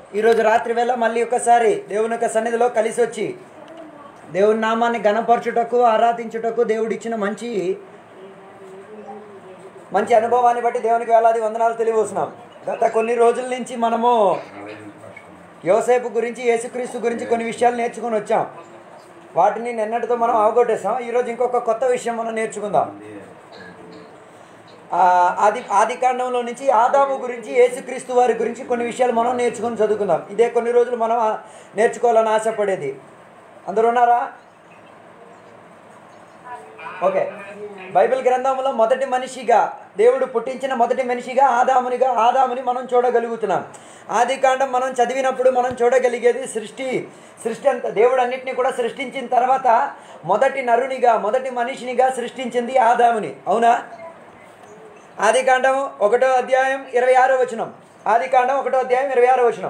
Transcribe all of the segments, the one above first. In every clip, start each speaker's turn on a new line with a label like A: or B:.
A: ఈరోజు రాత్రి వేళ మళ్ళీ ఒకసారి దేవుని యొక్క సన్నిధిలో కలిసి వచ్చి దేవుని నామాన్ని గణపరచుటకు ఆరాధించుటకు దేవుడిచ్చిన మంచి మంచి అనుభవాన్ని బట్టి దేవునికి వేలాది వందనాలు తెలియవస్తున్నాం గత కొన్ని రోజుల నుంచి మనము యోసేపు గురించి యేసుక్రీస్తు గురించి కొన్ని విషయాలు నేర్చుకొని వచ్చాం వాటిని నిన్నటితో మనం అవగొట్టేసాం ఈరోజు ఇంకొక కొత్త విషయం మనం నేర్చుకుందాం ఆ, ఆది ఆది కాండంలో నుంచి ఆదాము గురించి యేసుక్రీస్తు వారి గురించి కొన్ని విషయాలు మనం నేర్చుకొని చదువుకుందాం ఇదే కొన్ని రోజులు మనం ఆ, నేర్చుకోవాలని ఆశపడేది అందరూ ఉన్నారా ఓకే బైబిల్ గ్రంథంలో మొదటి మనిషిగా దేవుడు పుట్టించిన మొదటి మనిషిగా ఆదామునిగా ఆదాముని మనం చూడగలుగుతున్నాం ఆది కాండం మనం చదివినప్పుడు మనం చూడగలిగేది సృష్టి సృష్టి అంత దేవుడు అన్నిటిని కూడా సృష్టించిన తర్వాత మొదటి నరునిగా మొదటి మనిషినిగా సృష్టించింది ఆదాముని అవునా ఆది కాండం ఒకటో అధ్యాయం ఇరవై ఆరో వచనం ఆది కాండం ఒకటో అధ్యాయం ఇరవై ఆరో వచనం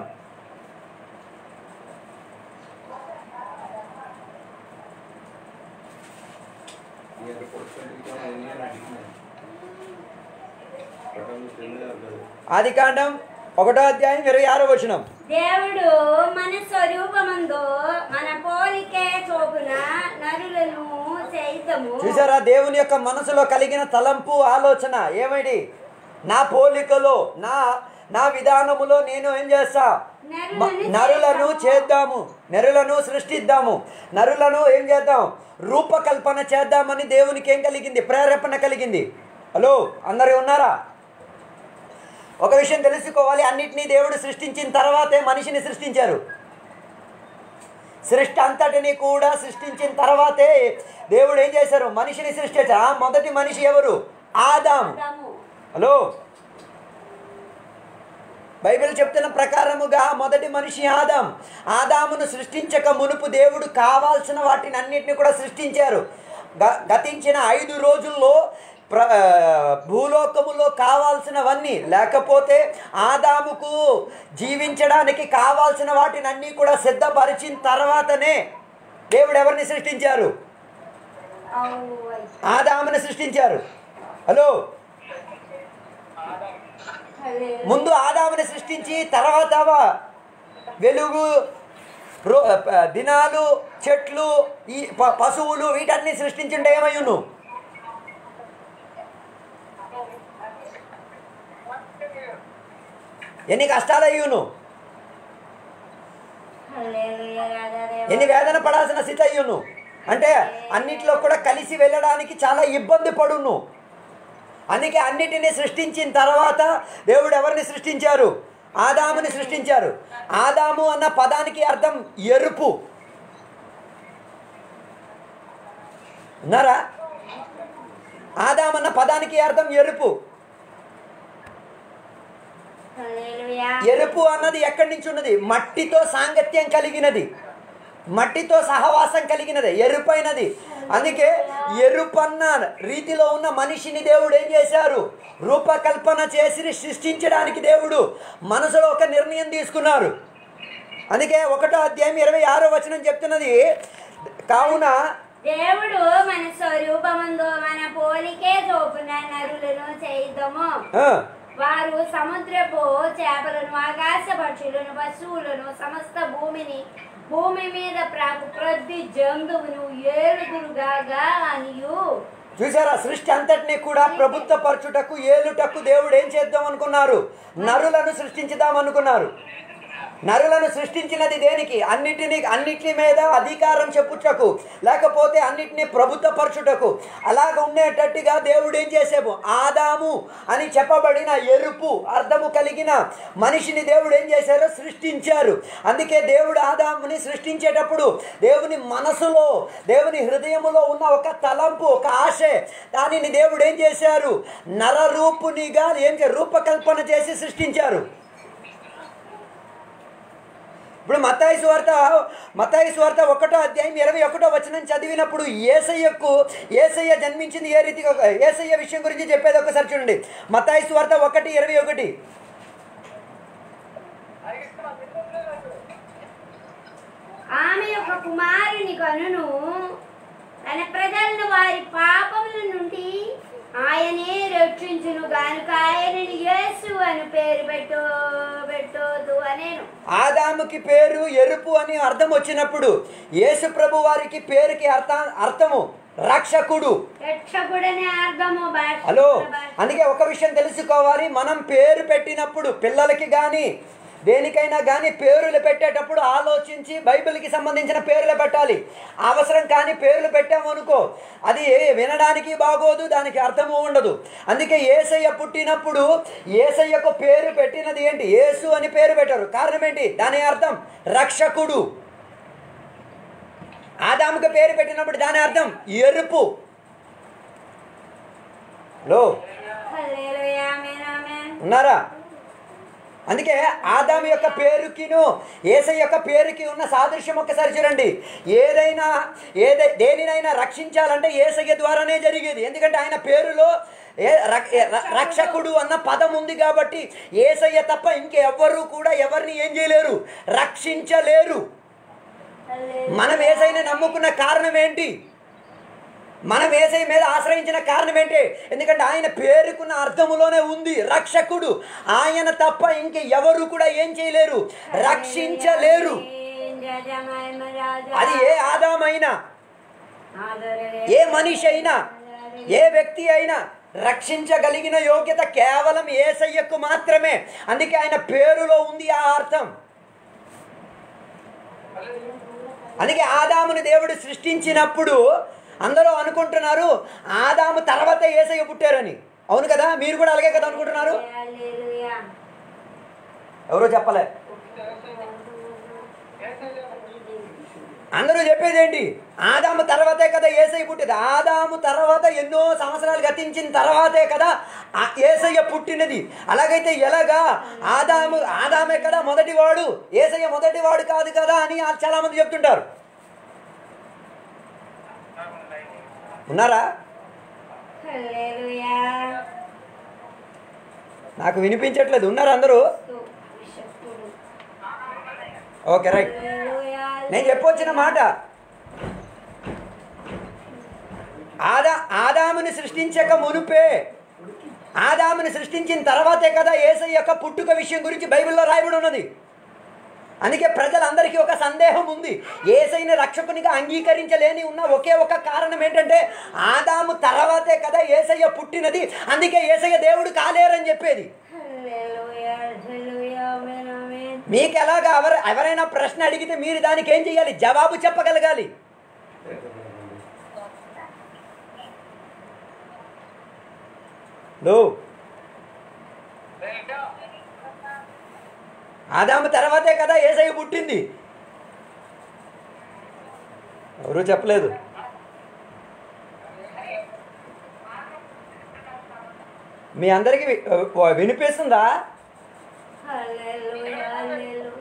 A: ఆది కాండం ఒకటో అధ్యాయం ఇరవై ఆరో వచనం
B: దేవుడు మన స్వరూపమందు మన పోలికే చోపున నరులను సైతము
A: చూసారా దేవుని యొక్క మనసులో కలిగిన తలంపు ఆలోచన ఏమిటి నా పోలికలో నా నా విధానములో నేను ఏం చేస్తా మ- నరులను చేద్దాము నరులను సృష్టిద్దాము నరులను ఏం చేద్దాం రూపకల్పన చేద్దామని దేవునికి ఏం కలిగింది ప్రేరేపణ కలిగింది హలో అందరూ ఉన్నారా ఒక విషయం తెలుసుకోవాలి అన్నిటినీ దేవుడు సృష్టించిన తర్వాతే మనిషిని సృష్టించారు సృష్టి అంతటిని కూడా సృష్టించిన తర్వాతే దేవుడు ఏం చేశారు మనిషిని సృష్టించారు ఆ మొదటి మనిషి ఎవరు ఆదాము
B: ఆదాము.
A: హలో బైబిల్ చెప్తున్న ప్రకారముగా మొదటి మనిషి ఆదాం ఆదామును సృష్టించక మునుపు దేవుడు కావాల్సిన వాటిని అన్నిటిని కూడా సృష్టించారు గ- గతించిన ఐదు రోజుల్లో ప్ర ఆ, భూలోకములో కావాల్సినవన్నీ లేకపోతే ఆదాముకు జీవించడానికి కావాల్సిన వాటిని అన్నీ కూడా సిద్ధపరిచిన తర్వాతనే దేవుడు ఎవరిని సృష్టించారు
B: అవు అయ్.
A: ఆదాముని సృష్టించారు హలో
B: హల్లెలూయా.
A: ముందు ఆదాముని సృష్టించి తర్వాత వెలుగు రో- ప- దినాలు చెట్లు ఈ ప- పశువులు వీటన్ని సృష్టించుంటే ఏమయ్యును ఎన్ని కష్టాలు అయ్యును
B: హల్లెలూయా రాజాదేవా.
A: ఎన్ని వేదన పడాల్సిన స్థితి అయ్యును అంటే అన్నిట్లో కూడా కలిసి వెళ్ళడానికి చాలా ఇబ్బంది పడును అందుకే అన్నిటినీ సృష్టించిన తర్వాత దేవుడు ఎవరిని సృష్టించారు ఆదాముని సృష్టించారు ఆదాము అన్న పదానికి అర్థం ఎరుపు ఉన్నారా ఆదాం అన్న పదానికి అర్థం ఎరుపు
B: హల్లెలూయా.
A: ఎరుపు అన్నది ఎక్కడి నుంచి ఉన్నది మట్టితో సాంగత్యం కలిగినది మట్టితో సహవాసం కలిగినది ఎరుపైనది అందుకే ఎరుపన్న రీతిలో ఉన్న మనిషిని దేవుడు ఏం చేశారు రూపకల్పన చేసి సృష్టించడానికి దేవుడు మనసులో ఒక నిర్ణయం తీసుకున్నారు అందుకే ఒకటో అధ్యాయం ఇరవై ఆరో వచనం చెప్తున్నది కావున
B: దేవుడు మన స్వరూపమందు మన పోలికే చోపున నరులను చేద్దాము
A: ఆ,
B: వారు సముద్రపు చేపలను ఆకాశ పక్షులను పశువులను సమస్త భూమిని భూమి మీద ప్రాకు ప్రతి జంతువును ఏలుదురుగా అనియు
A: చూసారా సృష్టి అంతటినీ కూడా ప్రభుత్వ పరచుటకు ఏలుటకు దేవుడు ఏం చేద్దాం అనుకున్నారు నరులను సృష్టించుదాం అనుకున్నారు నరులను సృష్టించినది దేనికి అన్నిటిని అన్నిటి మీద అధికారం చెప్పుటకు లేకపోతే అన్నిటినీ ప్రభుత్వ పరచుటకు అలాగ ఉండేటట్టుగా దేవుడు ఏం చేసేము ఆదాము అని చెప్పబడిన ఎరుపు అర్థము కలిగిన మనిషిని దేవుడు ఏం చేశారో సృష్టించారు అందుకే దేవుడు ఆదాముని సృష్టించేటప్పుడు దేవుని మనసులో దేవుని హృదయములో ఉన్న ఒక తలంపు ఒక ఆశ దానిని దేవుడు ఏం చేశారు నరరూపునిగా ఏం చే రూపకల్పన చేసి సృష్టించారు ఇప్పుడు మతాయి సువార్త మతాయి సువార్త ఒకటో అధ్యాయం ఇరవై ఒకటో వచనం చదివినప్పుడు ఏసయ్యకు ఏసయ్య జన్మించింది ఏ రీతిగా ఏసయ్య విషయం గురించి చెప్పేది ఒకసారి చూడండి మతాయి సువార్త ఒకటి ఇరవై ఒకటి
B: ఆమె యొక్క కుమారుని కనును తన ప్రజలను వారి పాపముల నుండి ఆయనే రక్షించును గానుక ఆయనని యేసు అని పేరు పెట్టు పెట్టోదు అనేను
A: ఆదాముకి పేరు ఎరుపు అని అర్థం వచ్చినప్పుడు యేసు ప్రభు వారికి పేరుకి అర్థ అర్థము రక్షకుడు
B: రక్షకుడనే అర్థము భాష
A: హలో అందుకే ఒక విషయం తెలుసుకోవాలి మనం పేరు పెట్టినప్పుడు పిల్లలకి కానీ దేనికైనా కానీ పేర్లు పెట్టేటప్పుడు ఆలోచించి బైబిల్కి సంబంధించిన పేర్లు పెట్టాలి అవసరం కానీ పేర్లు పెట్టాము అనుకో అది వినడానికి బాగోదు దానికి అర్థము ఉండదు అందుకే ఏసయ్య పుట్టినప్పుడు ఏసయ్యకు పేరు పెట్టినది ఏంటి యేసు అని పేరు పెట్టారు కారణం ఏంటి దాని అర్థం రక్షకుడు ఆదాముకు పేరు పెట్టినప్పుడు దాని అర్థం ఎరుపు లో
B: హల్లెలూయా ఆమేన్ ఆమేన్
A: ఉన్నారా అందుకే ఆదాము యొక్క పేరుకిను ఏసై యొక్క పేరుకి ఉన్న సాదృశ్యం ఒక్కసారి చూడండి ఏదైనా ఏదై దేనినైనా రక్షించాలంటే ఏసయ్య ద్వారానే జరిగేది ఎందుకంటే ఆయన పేరులో ఏ రక్- ఏ ర- రక్షకుడు అన్న పదం ఉంది కాబట్టి ఏసయ్య తప్ప ఇంకెవ్వరూ కూడా ఎవరిని ఏం చేయలేరు రక్షించలేరు
B: హల్లెలూయా.
A: మనం ఏసైని నమ్ముకున్న కారణం ఏంటి మనం ఏసై మీద ఆశ్రయించిన కారణం ఏంటి ఎందుకంటే ఆయన పేరుకున్న అర్థములోనే ఉంది రక్షకుడు ఆయన తప్ప ఇంక ఎవరు కూడా ఏం చేయలేరు రక్షించలేరు అది ఏ ఆదామైనా ఏ మనిషి అయినా ఏ వ్యక్తి అయినా రక్షించగలిగిన యోగ్యత కేవలం ఏసయ్యకు మాత్రమే అందుకే ఆయన పేరులో ఉంది ఆ అర్థం అందుకే ఆదాముని దేవుడు సృష్టించినప్పుడు అందరూ అనుకుంటున్నారు ఆదాము తర్వాత ఏసయ్య పుట్టారని అవును కదా మీరు కూడా అలాగే కదా అనుకుంటున్నారు
B: హల్లెలూయా.
A: ఎవరో చెప్పలే అందరూ చెప్పేది ఏంటి ఆదాము తర్వాతే కదా ఏసయ్య పుట్టేది ఆదాము తర్వాత ఎన్నో సంవత్సరాలు గతించిన తర్వాతే కదా ఆ ఏసయ్య పుట్టినది అలాగైతే ఎలాగా ఆదాము ఆదామే కదా మొదటివాడు ఏసయ్య మొదటివాడు కాదు కదా అని చాలా మంది చెప్తుంటారు ఉన్నారా
B: హల్లెలూయా.
A: నాకు వినిపించట్లేదు ఉన్నారా అందరూ
B: శక్తుడు.
A: ఓకే రైట్
B: హల్లెలూయా.
A: నేను చెప్పొచ్చిన మాట ఆదా ఆదాముని సృష్టించక మునుపే ఆదాముని సృష్టించిన తర్వాతే కదా ఏసై యొక్క పుట్టుక విషయం గురించి బైబిల్లో రాయబడి ఉన్నది అందుకే ప్రజలందరికీ ఒక సందేహం ఉంది ఏసైని రక్షకునిగా అంగీకరించలేని ఉన్న ఒకే ఒక కారణం ఏంటంటే ఆదాము తర్వాతే కదా ఏసయ్య పుట్టినది అందుకే ఏసయ్య దేవుడు కాలేరని చెప్పేది
B: హల్లెలూయా. హల్లెలూయా. ఆమేన్ ఆమేన్.
A: మీకు ఎలాగా ఎవరు ఎవరైనా ప్రశ్న అడిగితే మీరు దానికి ఏం చేయాలి జవాబు చెప్పగలగాలి లో ఆదాము తర్వాతే కదా ఏసై పుట్టింది ఎవరు చెప్పలేదు మీ అందరికీ వి- వినిపిస్తుందా
B: హల్లెలూయా. హల్లెలూయా.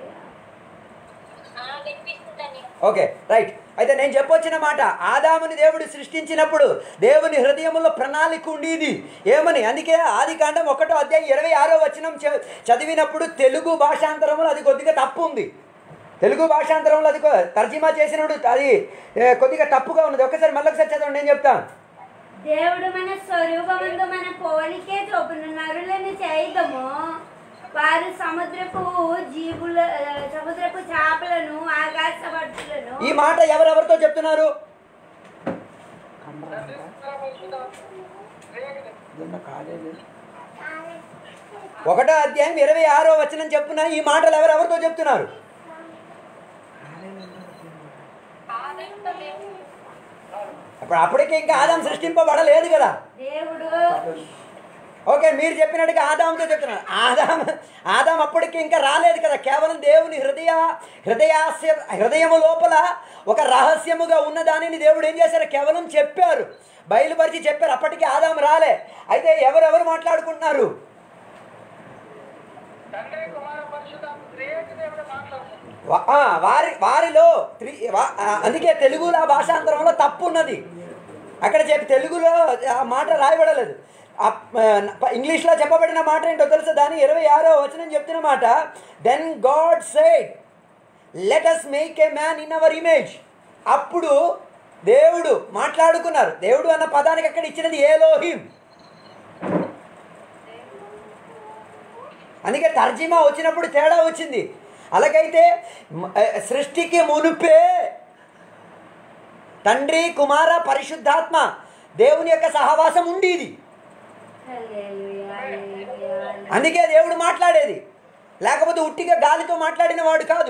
A: ఓకే రైట్ అయితే నేను చెప్పొచ్చిన మాట ఆదాముని దేవుడు సృష్టించినప్పుడు దేవుని హృదయంలో ప్రణాళిక ఉండేది ఏమని అందుకే ఆది కాండం ఒకటో అధ్యాయం ఇరవై ఆరో వచనం చ- చదివినప్పుడు తెలుగు భాషాంతరంలో అది కొద్దిగా తప్పు ఉంది తెలుగు భాషాంతరంలో అది కొ- తర్జుమా చేసినప్పుడు అది ఏ, కొద్దిగా తప్పుగా ఉన్నది ఒకసారి మళ్ళీ ఒకసారి చదవండి నేను చెప్తాను
B: దేవుడు మన స్వరూపమందు మన పోలికే చొప్పున నరులను చేయదము వారు సముద్రపు జీవుల ఆ, సముద్రపు చేపలను ఆకాశ పక్షులను
A: ఈ మాట ఎవరెవరితో చెప్తున్నారు ఒకటో అధ్యాయం ఇరవై ఆరో వచనం చెప్పున ఈ మాటలు ఎవరెవరితో చెప్తున్నారు అప్పుడు అప్పటికి ఇంకా ఆదాం సృష్టింపబడలేదు కదా
B: దేవుడు
A: ఓకే మీరు చెప్పినట్టుగా ఆదాంతో చెప్తున్నారు ఆదాం ఆదాం అప్పటికి ఇంకా రాలేదు కదా కేవలం దేవుని హృదయ హృదయాస్య హృదయము లోపల ఒక రహస్యముగా ఉన్న దానిని దేవుడు ఏం చేశారు కేవలం చెప్పారు బయలుపరిచి చెప్పారు అప్పటికి ఆదాం రాలే అయితే ఎవరెవరు మాట్లాడుకుంటున్నారు వా- ఆ, వారి వారిలో త్రి వా- ఆ, అందుకే తెలుగులో ఆ భాషాంతరంలో తప్పు ఉన్నది అక్కడ చెప్పి తెలుగులో ఆ మాట రాయబడలేదు ఆ, ఆ, ఇంగ్లీష్లో చెప్పబడిన మాట ఏంటో తెలుసా దాని ఇరవై ఆరో వచనం చెప్తున్న మాట then God said let us make a man in our image అప్పుడు దేవుడు మాట్లాడుకున్నారు దేవుడు అన్న పదానికి అక్కడ ఇచ్చినది ఏలోహిం అందుకే తర్జీమా వచ్చినప్పుడు తేడా వచ్చింది అలాగైతే మ- ఆ, సృష్టికి మునుపే తండ్రి కుమార పరిశుద్ధాత్మ దేవుని యొక్క సహవాసం ఉండేది
B: హల్లెలూయా, హల్లెలూయా,
A: అందుకే దేవుడు మాట్లాడేది లేకపోతే ఉట్టిగా గాలితో మాట్లాడిన వాడు కాదు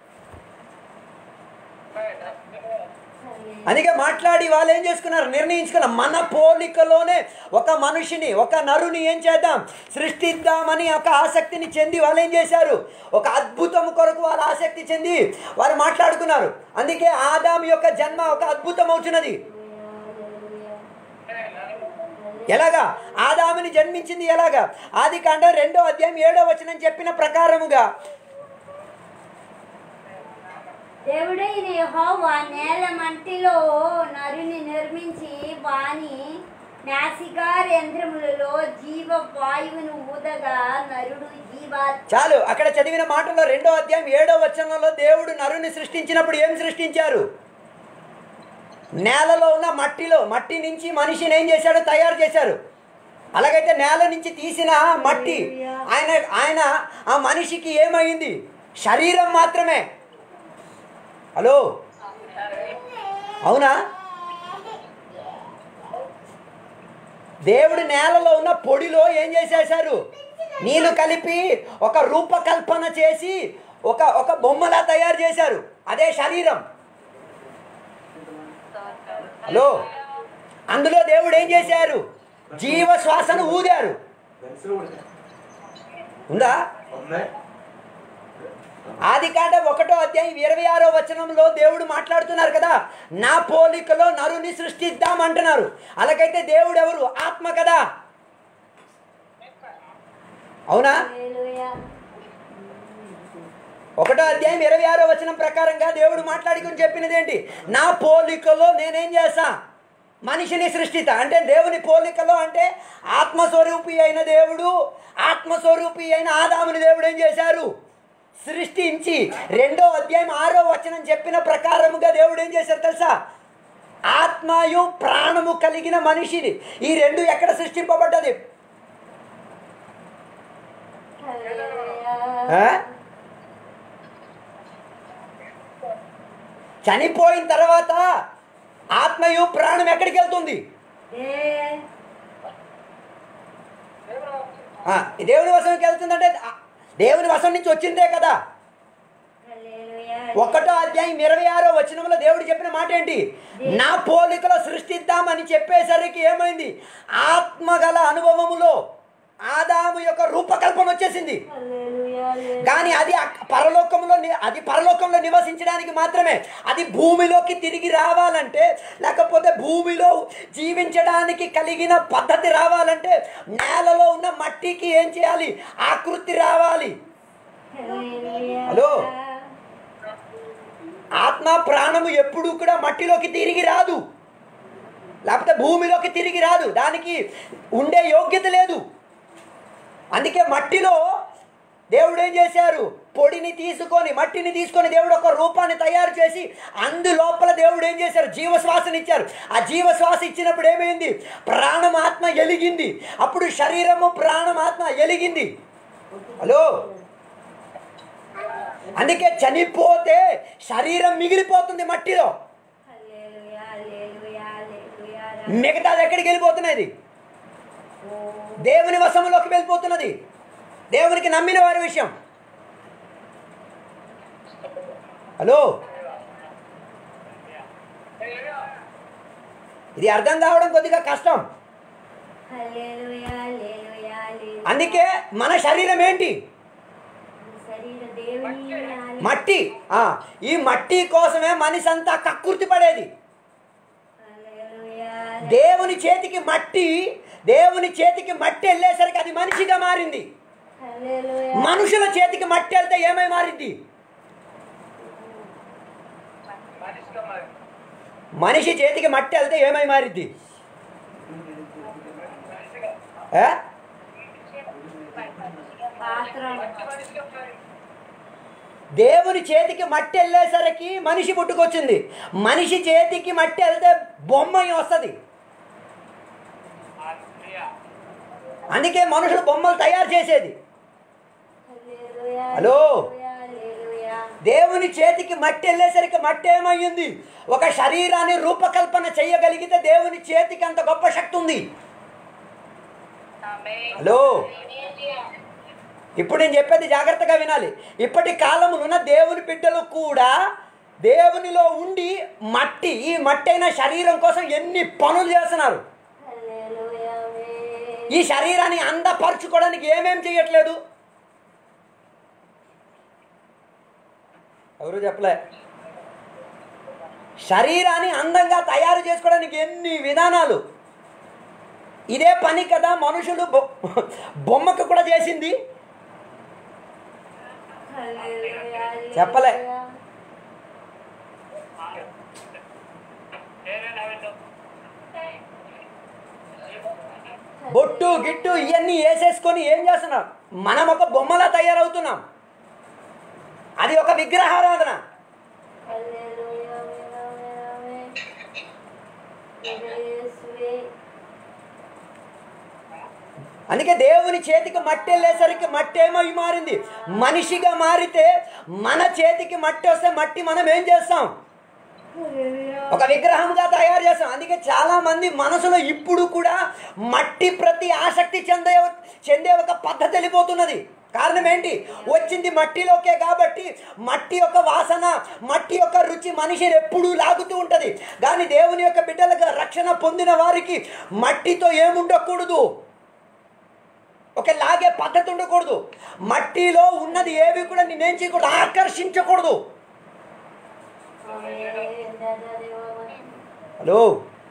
B: హల్లెలూయా.
A: అందుకే మాట్లాడి వాళ్ళు ఏం చేసుకున్నారు నిర్ణయించుకున్నారు మన పోలికలోనే ఒక మనిషిని ఒక నరుని ఏం చేద్దాం సృష్టిద్దామని ఒక ఆసక్తిని చెంది వాళ్ళు ఏం చేశారు ఒక అద్భుతం కొరకు వాళ్ళు ఆసక్తి చెంది వారు మాట్లాడుకున్నారు అందుకే ఆదాం యొక్క జన్మ ఒక అద్భుతం అవుతున్నది ఎలాగా ఆదాముని జన్మించింది ఎలాగా ఆది కాండ రెండో అధ్యాయం ఏడో వచనం చెప్పిన ప్రకారముగా
B: దేవుడైన యెహోవా నేల మంటిలో నరుని నిర్మించి వాని నాసికారేంద్రములలో జీవ వాయువును ఊదగా నరుడు జీవ
A: చాలు అక్కడ చదివిన మాటలో రెండో అధ్యాయం ఏడో వచనంలో దేవుడు నరుని సృష్టించినప్పుడు ఏం సృష్టించారు నేలలో ఉన్న మట్టిలో మట్టి నుంచి మనిషిని ఏం చేశాడు తయారు చేశారు అలాగైతే నేల నుంచి తీసిన మట్టి ఆయన ఆయన ఆ మనిషికి ఏమైంది శరీరం మాత్రమే హలో అవునా దేవుడు నేలలో ఉన్న పొడిలో ఏం చేసేశారు నీళ్లు కలిపి ఒక రూపకల్పన చేసి ఒక ఒక బొమ్మలా తయారు చేశారు అదే శరీరం హలో అందులో దేవుడు ఏం చేశారు జీవ శ్వాసను ఊదారు
C: పెన్సిల్ కూడా
A: ఉందా
C: ఉన్నాయి
A: ఆది కాండ ఒకటో అధ్యాయం ఇరవై ఆరో వచనంలో దేవుడు మాట్లాడుతున్నారు కదా నా పోలికలో నరుని సృష్టిద్దాం అంటున్నారు అలాగైతే దేవుడు ఎవరు ఆత్మ కదా అవునా
B: హల్లెలూయా.
A: ఒకటో అధ్యాయం ఇరవై ఆరో వచనం ప్రకారంగా దేవుడు మాట్లాడుకుని చెప్పినది ఏంటి నా పోలికలో నేనేం చేస్తా మనిషిని సృష్టిత అంటే దేవుని పోలికలో అంటే ఆత్మస్వరూపి అయిన దేవుడు ఆత్మస్వరూపి అయిన ఆదాముని దేవుడు ఏం చేశారు సృష్టించి రెండో అధ్యాయం ఆరో వచనం చెప్పిన ప్రకారముగా దేవుడు ఏం చేశారు తెలుసా ఆత్మయు ప్రాణము కలిగిన మనిషిని ఈ రెండు ఎక్కడ సృష్టింపబడ్డది
B: హల్లెలూయా.
A: ఆ? చనిపోయిన తర్వాత ఆత్మయు ప్రాణం ఎక్కడికి వెళ్తుంది
B: దే-
A: ఆ, ఈ దేవుని వశంకి వెళ్తుందంటే ఆ, దేవుని వశం నుంచి వచ్చిందే కదా
B: హల్లెలూయా.
A: ఒకటో అధ్యాయం ఇరవై ఆరో వచనంలో దేవుడు చెప్పిన మాట ఏంటి నా పోలికలో సృష్టిద్దామని చెప్పేసరికి ఏమైంది ఆత్మగల అనుభవములో ఆదాము యొక్క రూపకల్పన వచ్చేసింది
B: హల్లెలూయా, హల్లెలూయా.
A: కానీ అది అక్- పరలోకంలో ని- అది పరలోకంలో నివసించడానికి మాత్రమే అది భూమిలోకి తిరిగి రావాలంటే లేకపోతే భూమిలో జీవించడానికి కలిగిన పద్ధతి రావాలంటే నేలలో ఉన్న మట్టికి ఏం చేయాలి ఆకృతి రావాలి
B: హల్లెలూయా.
A: హలో. ఆత్మ ప్రాణము ఎప్పుడూ కూడా మట్టిలోకి తిరిగి రాదు లేకపోతే భూమిలోకి తిరిగి రాదు దానికి ఉండే యోగ్యత లేదు అందుకే మట్టిలో దేవుడు ఏం చేశారు పొడిని తీసుకొని మట్టిని తీసుకొని దేవుడు ఒక రూపాన్ని తయారు చేసి అందులోపల దేవుడు ఏం చేశారు జీవశ్వాసని ఇచ్చారు ఆ జీవశ్వాస ఇచ్చినప్పుడు ఏమైంది ప్రాణం ఆత్మ ఎలిగింది అప్పుడు శరీరము ప్రాణం ఆత్మ ఎలిగింది హలో అందుకే చనిపోతే శరీరం మిగిలిపోతుంది మట్టిలో
B: హల్లెలూయా, హల్లెలూయా, హల్లెలూయా.
A: మిగతాది ఎక్కడికి వెళ్ళిపోతున్నది
B: ఓ,
A: దేవుని వశములోకి వెళ్ళిపోతున్నది దేవునికి నమ్మిన వారి విషయం హలో ఇది అర్థం కావడం కొద్దిగా కష్టం
B: హల్లెలూయా, హల్లెలూయా, హల్లెలూయా.
A: అందుకే మన శరీరం ఏంటి
B: ఈ శరీర దేవుని ఆలయం.
A: మట్టి ఆ, ఈ మట్టి కోసమే మనిషి అంతా కక్కుర్తి పడేది
B: హల్లెలూయా,
A: దేవుని చేతికి మట్టి దేవుని చేతికి మట్టి వెళ్ళేసరికి అది మనిషిగా మారింది
B: హల్లెలూయా.
A: మనుషుల చేతికి మట్టి వెళ్తే ఏమై మారింది మనిషి చేతికి మట్టి వెళ్తే ఏమై మారిద్ది ఏ?
B: పాత్ర
A: దేవుని చేతికి మట్టి వెళ్ళేసరికి మనిషి పుట్టుకొచ్చింది మనిషి చేతికి మట్టి వెళ్తే బొమ్మ వస్తుంది అందుకే మనుషులు బొమ్మలు తయారు చేసేది హలో.
B: హల్లెలూయా.
A: దేవుని చేతికి మట్టి వెళ్ళేసరికి మట్టి ఏమయ్యింది ఒక శరీరాన్ని రూపకల్పన చేయగలిగితే దేవుని చేతికి అంత గొప్ప శక్తి ఉంది హలో ఇప్పుడు నేను చెప్పేది జాగ్రత్తగా వినాలి ఇప్పటి కాలములున్న దేవుని బిడ్డలు కూడా దేవునిలో ఉండి మట్టి ఈ మట్టి అయిన శరీరం కోసం ఎన్ని పనులు చేస్తున్నారు
B: హల్లెలూయా.
A: ఈ శరీరాన్ని అందపరచుకోవడానికి ఏమేం చేయట్లేదు ఎవరు చెప్పలే శరీరాన్ని అందంగా తయారు చేసుకోవడానికి ఎన్ని విధానాలు ఇదే పని కదా మనుషులు బొ- బొమ్మకు కూడా చేసింది
B: హల్లెలూయా.
A: చెప్పలే.
B: హల్లెలూయా.
A: బొట్టు గిట్టు ఇవన్నీ వేసేసుకొని ఏం చేస్తున్నాం మనం ఒక బొమ్మలా తయారవుతున్నాం అది ఒక విగ్రహారాధన
B: హల్లెలూయా. ఆమేన్, ఆమేన్, ఆమేన్. యేసువే.
A: అందుకే దేవుని చేతికి మట్టి వెళ్ళేసరికి మట్టి ఏమో మారింది మనిషిగా మారితే మన చేతికి మట్టి వస్తే మట్టి మనం ఏం చేస్తాం
B: హల్లెలూయా.
A: ఒక విగ్రహంగా తయారు చేస్తాం అందుకే చాలా మంది మనసులో ఇప్పుడు కూడా మట్టి ప్రతి ఆసక్తి చెందే చెందే ఒక పద్ధతి వెళ్ళిపోతున్నది కారణం ఏంటి వచ్చింది మట్టిలోకే కాబట్టి మట్టి యొక్క వాసన మట్టి యొక్క రుచి మనిషిని ఎప్పుడూ లాగుతూ ఉంటుంది కానీ దేవుని యొక్క బిడ్డలుగా రక్షణ పొందిన వారికి మట్టితో ఏముండకూడదు ఒక లాగే పద్ధతి ఉండకూడదు మట్టిలో ఉన్నది ఏవి కూడా నేనేం చేయకూడదు ఆకర్షించకూడదు
B: ఆమేన్. దాదా దేవా.
A: హలో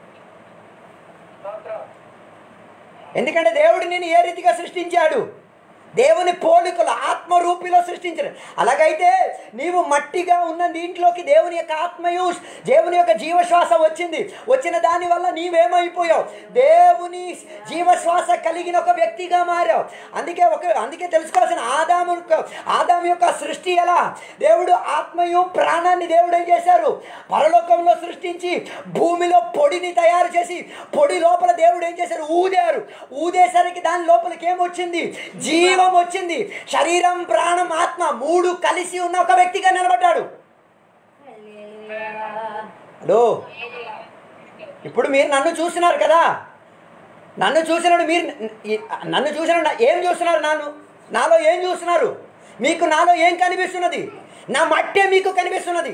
A: ఎందుకంటే దేవుడు నేను ఏ రీతిగా సృష్టించాడు దేవుని పోలికలు ఆత్మరూపిలో సృష్టించాడు అలాగైతే నీవు మట్టిగా ఉన్న దీంట్లోకి దేవుని యొక్క ఆత్మయు దేవుని యొక్క జీవశ్వాస వచ్చింది వచ్చిన దాని వల్ల నీవేమైపోయావు దేవుని జీవశ్వాస కలిగిన ఒక వ్యక్తిగా మారావు అందుకే ఒక అందుకే తెలుసుకోవాల్సిన ఆదాము ఆదాము యొక్క సృష్టి ఎలా దేవుడు ఆత్మయు ప్రాణాన్ని దేవుడు ఏం చేశారు పరలోకంలో సృష్టించి భూమిలో పొడిని తయారు చేసి పొడి లోపల దేవుడు ఏం చేశారు ఊదారు ఊదేసరికి దాని లోపలికి ఏమొచ్చింది జీవం వచ్చింది శరీరం ప్రాణం ఆత్మ మూడు కలిసి ఉన్న ఒక వ్యక్తిగా నిలబడ్డాడు
B: హల్లెలూయా.
A: హలో ఇప్పుడు మీరు నన్ను చూస్తున్నారు కదా నన్ను చూసినాడు మీరు ఈ- నన్ను చూసినాడు ఏం చూస్తున్నారు నాను నాలో ఏం చూస్తున్నారు మీకు నాలో ఏం కనిపిస్తున్నది నా మట్టే మీకు కనిపిస్తున్నది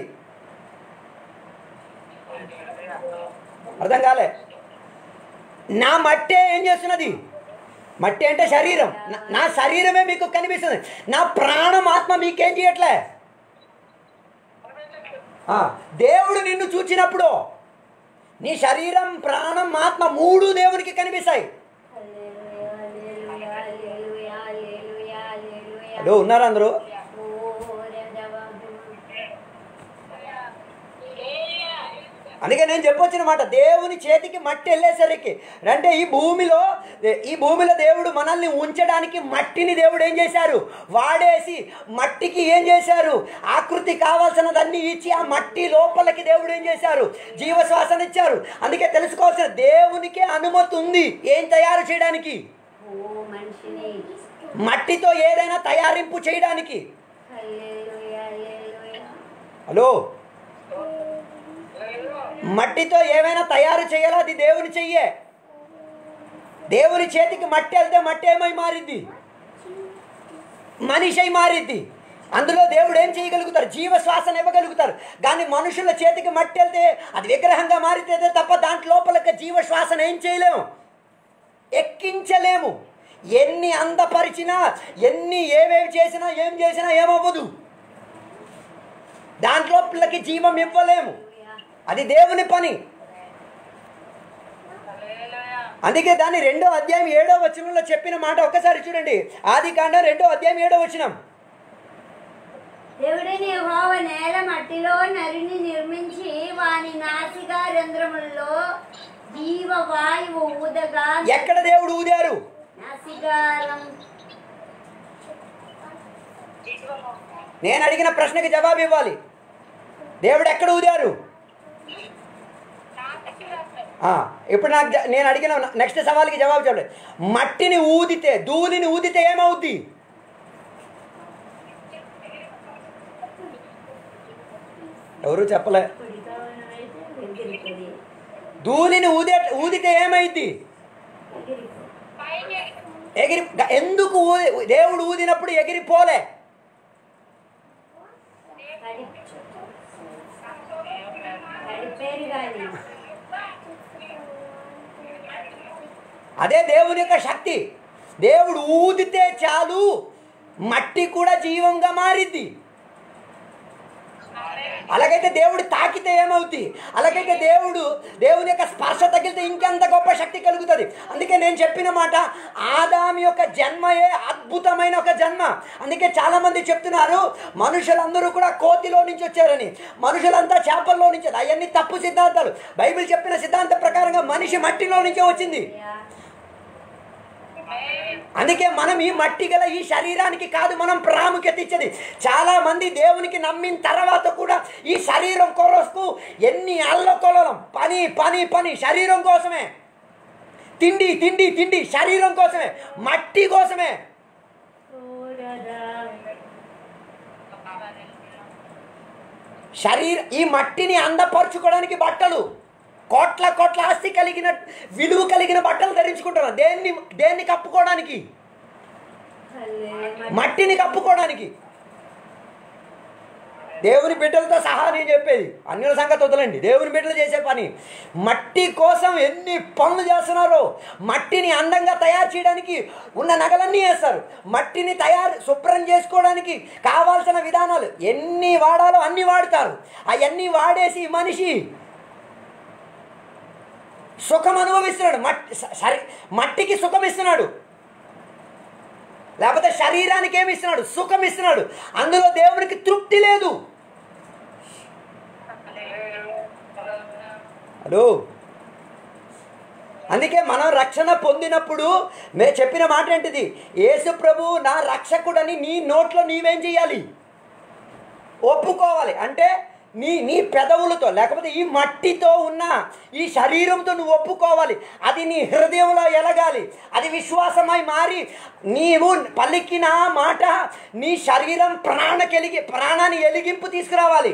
A: అర్థం కాలే నా మట్టే ఏం చేస్తున్నది మట్టి అంటే శరీరం నా- నా శరీరమే మీకు కనిపిస్తుంది నా ప్రాణం ఆత్మ మీకేం చేయట్లే ఆ, దేవుడు నిన్ను చూచినప్పుడు నీ శరీరం ప్రాణం ఆత్మ మూడు దేవునికి కనిపిస్తాయి
B: హల్లెలూయా. హల్లెలూయా. హల్లెలూయా. హల్లెలూయా. హల్లెలూయా.
A: హలో ఉన్నారు అందరూ
B: ఓ దేవా.
A: అందుకే నేను చెప్పొచ్చిన మాట దేవుని చేతికి మట్టి వెళ్ళేసరికి అంటే ఈ భూమిలో ఈ భూమిలో దేవుడు మనల్ని ఉంచడానికి మట్టిని దేవుడు ఏం చేశారు వాడేసి మట్టికి ఏం చేశారు ఆకృతి కావాల్సినదన్నీ ఇచ్చి ఆ మట్టి లోపలికి దేవుడు ఏం చేశారు జీవశ్వాసన ఇచ్చారు అందుకే తెలుసుకోవాల్సిన దేవునికి అనుమతి ఉంది ఏం తయారు చేయడానికి
B: ఓ మనిషిని
A: మట్టితో ఏదైనా తయారింపు చేయడానికి
B: హల్లెలూయా. హల్లెలూయా.
A: హలో మట్టితో ఏమైనా తయారు చేయాలో అది దేవుని చెయ్యే దేవుని చేతికి మట్టి వెళ్తే మట్టి ఏమై మారిద్ది మనిషి అయి మారిద్ది అందులో దేవుడు ఏం చేయగలుగుతారు జీవ శ్వాసన ఇవ్వగలుగుతారు కానీ మనుషుల చేతికి మట్టి వెళ్తే అది విగ్రహంగా మారితే తప్ప దాంట్ లోపలకి జీవ శ్వాసన ఏం చేయలేము ఎక్కించలేము ఎన్ని అందపరిచినా ఎన్ని ఏమేమి చేసినా ఏం చేసినా ఏమవ్వదు దాంట్లోపలకి జీవం ఇవ్వలేము అది దేవుని పని అందుకే దాన్ని రెండో అధ్యాయం ఏడో వచనంలో చెప్పిన మాట ఒక్కసారి చూడండి ఆది కాండం రెండో అధ్యాయం ఏడో వచనం
B: దేవుడిని యెహోవ నేల మట్టిలో నరిని నిర్మించి వాని నాసికా రంధ్రములలో జీవ వాయువు ఊదగా
A: ఎక్కడ దేవుడు ఊదారు
B: నాసికారం
A: నేను అడిగిన ప్రశ్నకి జవాబు ఇవ్వాలి దేవుడు ఎక్కడ ఊదారు ఆ, ఇప్పుడు నాకు జ- నేను అడిగిన నెక్స్ట్ సవాల్కి జవాబు చెప్పలేదు మట్టిని ఊదితే ధూళిని ఊదితే ఏమవుద్ది ఎవరు చెప్పలే
B: పొడిగా ఉన్నవైతే ఎగిరిపోయి
A: ధూళిని ఊదే ఊదితే ఏమైంది
B: ఎగిరిపో
A: ఎగిరి గ- ఎందుకు ఊది దేవుడు ఊదినప్పుడు ఎగిరిపోలే
B: కడిచు కడిపేరు కానీ
A: అదే దేవుని యొక్క శక్తి దేవుడు ఊదితే చాలు మట్టి కూడా జీవంగా మారిద్ది అలాగైతే దేవుడు తాకితే ఏమవుతుంది అలాగైతే దేవుడు దేవుని యొక్క స్పర్శ తగిలితే ఇంకెంత గొప్ప శక్తి కలుగుతుంది అందుకే నేను చెప్పిన మాట ఆదామి యొక్క జన్మయే అద్భుతమైన ఒక జన్మ అందుకే చాలా మంది చెప్తున్నారు మనుషులందరూ కూడా కోతిలో నుంచి వచ్చారని మనుషులంతా చేపల్లో నుంచి అవన్నీ తప్పు సిద్ధాంతాలు బైబిల్ చెప్పిన సిద్ధాంతం ప్రకారంగా మనిషి మట్టిలో నుంచే వచ్చింది అందుకే మనం ఈ మట్టి గల ఈ శరీరానికి కాదు మనం ప్రాముఖ్యత ఇచ్చేది చాలా మంది దేవునికి నమ్మిన తర్వాత కూడా ఈ శరీరం కొరకు ఎన్ని అల్లకొలలం పని పని పని శరీరం కోసమే తిండి తిండి తిండి శరీరం కోసమే మట్టి కోసమే శరీర ఈ మట్టిని అందపరుచుకోవడానికి బట్టలు కోట్ల కోట్ల ఆస్తి కలిగిన విలువ కలిగిన బట్టలు ధరించుకుంటున్నారు దేన్ని దేన్ని కప్పుకోవడానికి మట్టిని కప్పుకోవడానికి దేవుని బిడ్డలతో సహా నేను చెప్పేది అన్యుల సంగతి వదలండి దేవుని బిడ్డలు చేసే పని మట్టి కోసం ఎన్ని పనులు చేస్తున్నారో మట్టిని అందంగా తయారు చేయడానికి ఉన్న నగలన్నీ వేస్తారు మట్టిని తయారు శుభ్రం చేసుకోవడానికి కావాల్సిన విధానాలు ఎన్ని వాడాలో అన్ని వాడతారు అవన్నీ వాడేసి ఈ మనిషి సుఖం అనుభవిస్తున్నాడు మట్టి సరి మట్టికి సుఖం ఇస్తున్నాడు లేకపోతే శరీరానికి ఏమి ఇస్తున్నాడు సుఖం ఇస్తున్నాడు అందులో దేవునికి తృప్తి లేదు హలో అందుకే మనం రక్షణ పొందినప్పుడు మే చెప్పిన మాట ఏంటిది యేసు ప్రభు నా రక్షకుడని నీ నోట్లో నీవేం చేయాలి ఒప్పుకోవాలి అంటే నీ నీ పెదవులతో లేకపోతే ఈ మట్టితో ఉన్న ఈ శరీరంతో నువ్వు ఒప్పుకోవాలి అది నీ హృదయంలో ఎలగాలి అది విశ్వాసమై మారి నీవు పలికిన మాట నీ శరీరం ప్రాణకెలిగి ప్రాణాన్ని ఎలిగింపు తీసుకురావాలి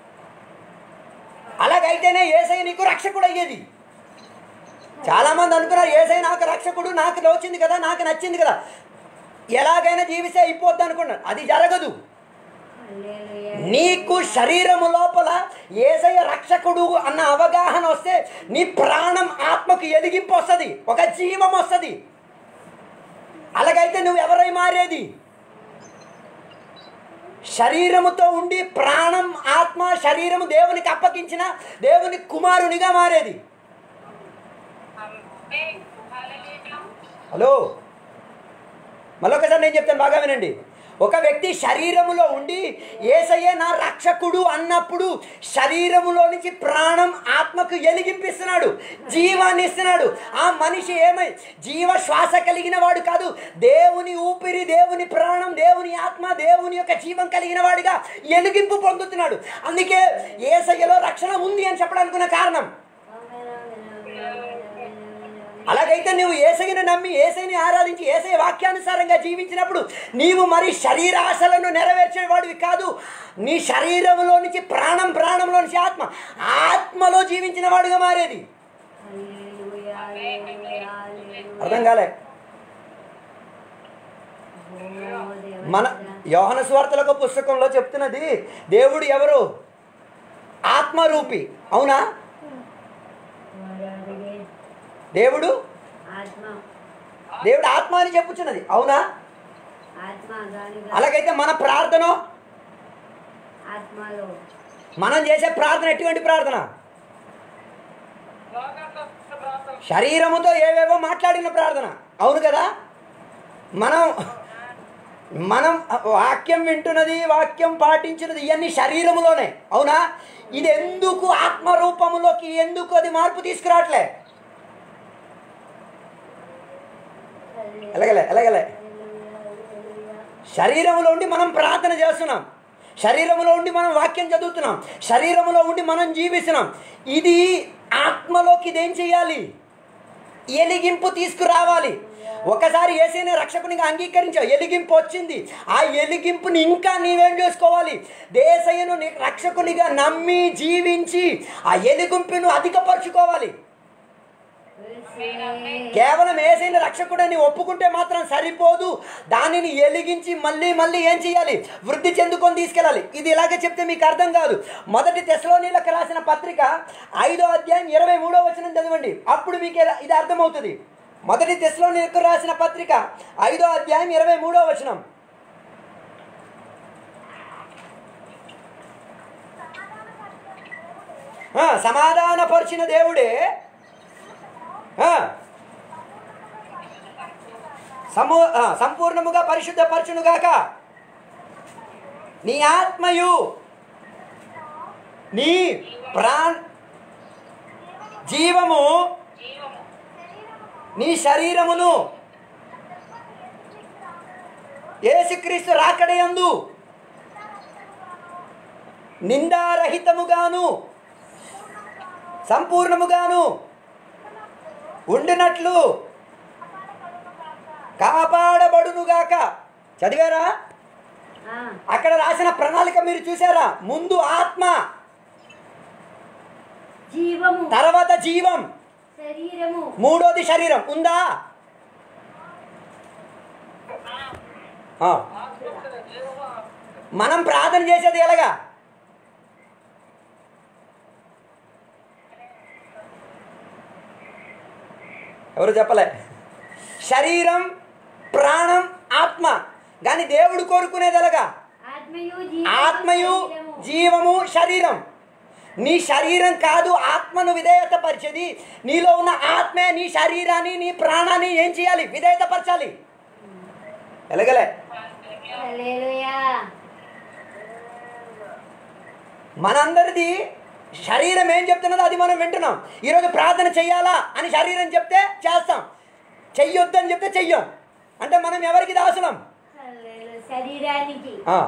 A: అలాగైతేనే ఏసై నీకు రక్షకుడు అయ్యేది చాలామంది అనుకున్నారు ఏసై నాకు రక్షకుడు నాకు నచ్చింది కదా నాకు నచ్చింది కదా ఎలాగైనా జీవిస్తే అయిపోద్ది అనుకున్నాను అది జరగదు నీకు శరీరము లోపల ఏసయ్య రక్షకుడు అన్న అవగాహన వస్తే నీ ప్రాణం ఆత్మకు ఎదిగింపు వస్తుంది ఒక జీవం వస్తుంది అలాగైతే నువ్వు ఎవరై మారేది శరీరముతో ఉండి ప్రాణం ఆత్మ శరీరము దేవునికి అప్పగించిన దేవుని కుమారునిగా మారేది హలో మళ్ళొకసారి నేను చెప్తాను బాగా వినండి ఒక వ్యక్తి శరీరములో ఉండి ఏసయ్యే నా రక్షకుడు అన్నప్పుడు శరీరములో నుంచి ప్రాణం ఆత్మకు ఎలిగింపిస్తున్నాడు జీవాన్ని ఇస్తున్నాడు ఆ మనిషి ఏమై జీవ శ్వాస కలిగిన వాడు కాదు దేవుని ఊపిరి దేవుని ప్రాణం దేవుని ఆత్మ దేవుని యొక్క జీవం కలిగిన వాడిగా ఎలిగింపు పొందుతున్నాడు అందుకే ఏసయ్యలో రక్షణ ఉంది అని చెప్పడానికి ఉన్న కారణం అలాగైతే నువ్వు ఏసైని నమ్మి ఏసైని ఆరాధించి ఏసై వాక్యానుసారంగా జీవించినప్పుడు నీవు మరి శరీరాశలను నెరవేర్చేవాడివి కాదు నీ శరీరంలో నుంచి ప్రాణం ప్రాణంలో నుంచి ఆత్మ ఆత్మలో జీవించిన వాడుగా మారేది అర్థం కాలే మన యోహన స్వార్థలకు పుస్తకంలో చెప్తున్నది దేవుడు ఎవరు ఆత్మరూపి అవునా దేవుడు
B: ఆత్మ
A: దేవుడు ఆత్మ అని చెప్పుచున్నది అవునా
B: ఆత్మ గాని
A: అలాగైతే మన ప్రార్థన
B: ఆత్మలో
A: మనం చేసే ప్రార్థన ఎటువంటి ప్రార్థన శరీరముతో ఏవేవో మాట్లాడిన ప్రార్థన అవును కదా మనం మనం వాక్యం వింటున్నది వాక్యం పాటించినది ఇవన్నీ శరీరములోనే అవునా ఇది ఎందుకు ఆత్మరూపములోకి ఎందుకు అది మార్పు తీసుకురావట్లే ఎలాగలే ఎలాగలే శరీరంలో ఉండి మనం ప్రార్థన చేస్తున్నాం శరీరంలో ఉండి మనం వాక్యం చదువుతున్నాం శరీరంలో ఉండి మనం జీవిస్తున్నాం ఇది ఆత్మలోకి ఇదేం చేయాలి ఎలిగింపు తీసుకురావాలి ఒకసారి ఏసైనా రక్షకునిగా అంగీకరించావు ఎలిగింపు వచ్చింది ఆ ఎలిగింపుని ఇంకా నీవేం చేసుకోవాలి దేశయ్యను నీ రక్షకునిగా నమ్మి జీవించి ఆ ఎలిగింపును అధికపరుచుకోవాలి కేవలం ఏసైన రక్షకుడని ఒప్పుకుంటే మాత్రం సరిపోదు దానిని ఎలిగించి మళ్ళీ మళ్ళీ ఏం చేయాలి వృద్ధి చెందుకొని తీసుకెళ్ళాలి ఇది ఇలాగే చెప్తే మీకు అర్థం కాదు మొదటి తెశలోనీలకు రాసిన పత్రిక ఐదో అధ్యాయం ఇరవై మూడో వచనం చదవండి అప్పుడు మీకు ఇలా- ఇది అర్థమవుతుంది మొదటి తెశలోనీలకు రాసిన పత్రిక ఐదో అధ్యాయం ఇరవై మూడో వచనం ఆ, సమాధానపరిచిన దేవుడే ఆ, సమూ ఆ, సంపూర్ణముగా పరిశుద్ధపరచునుగాక నీ ఆత్మయు నీ ప్రాణ జీవము నీ శరీరమును యేసుక్రీస్తు రాకడయందు నిందారహితముగాను సంపూర్ణముగాను ఉండినట్లు కాపాడబడునుగాక చదివారా
B: ఆ,
A: అక్కడ రాసిన ప్రణాళిక మీరు చూసారా ముందు ఆత్మ
B: జీవము
A: తర్వాత జీవం
B: శరీరము
A: మూడోది శరీరం ఉందా ఆ. మనం ప్రార్థన చేసేది ఎలాగా ఎవరు చెప్పలే శరీరం ప్రాణం ఆత్మ కానీ దేవుడు కోరుకునేది ఎలాగా
B: ఆత్మయు జీవము
A: ఆత్మయు
B: శరీరము.
A: జీవము శరీరం నీ శరీరం కాదు ఆత్మను విధేయతపరిచేది నీలో ఉన్న ఆత్మే నీ శరీరాన్ని నీ ప్రాణాన్ని ఏం చేయాలి విధేయతపరచాలి ఎలాగలే
B: హల్లెలూయా
A: మనందరిది శరీరం ఏం చెప్తున్నదో అది మనం వింటున్నాం ఈరోజు ప్రార్థన చెయ్యాలా అని శరీరం చెప్తే చేస్తాం చెయ్యొద్దని చెప్తే చెయ్యం అంటే మనం ఎవరికి దాసులం
B: హల్లెలూయా. శరీరానికి
A: ఆ.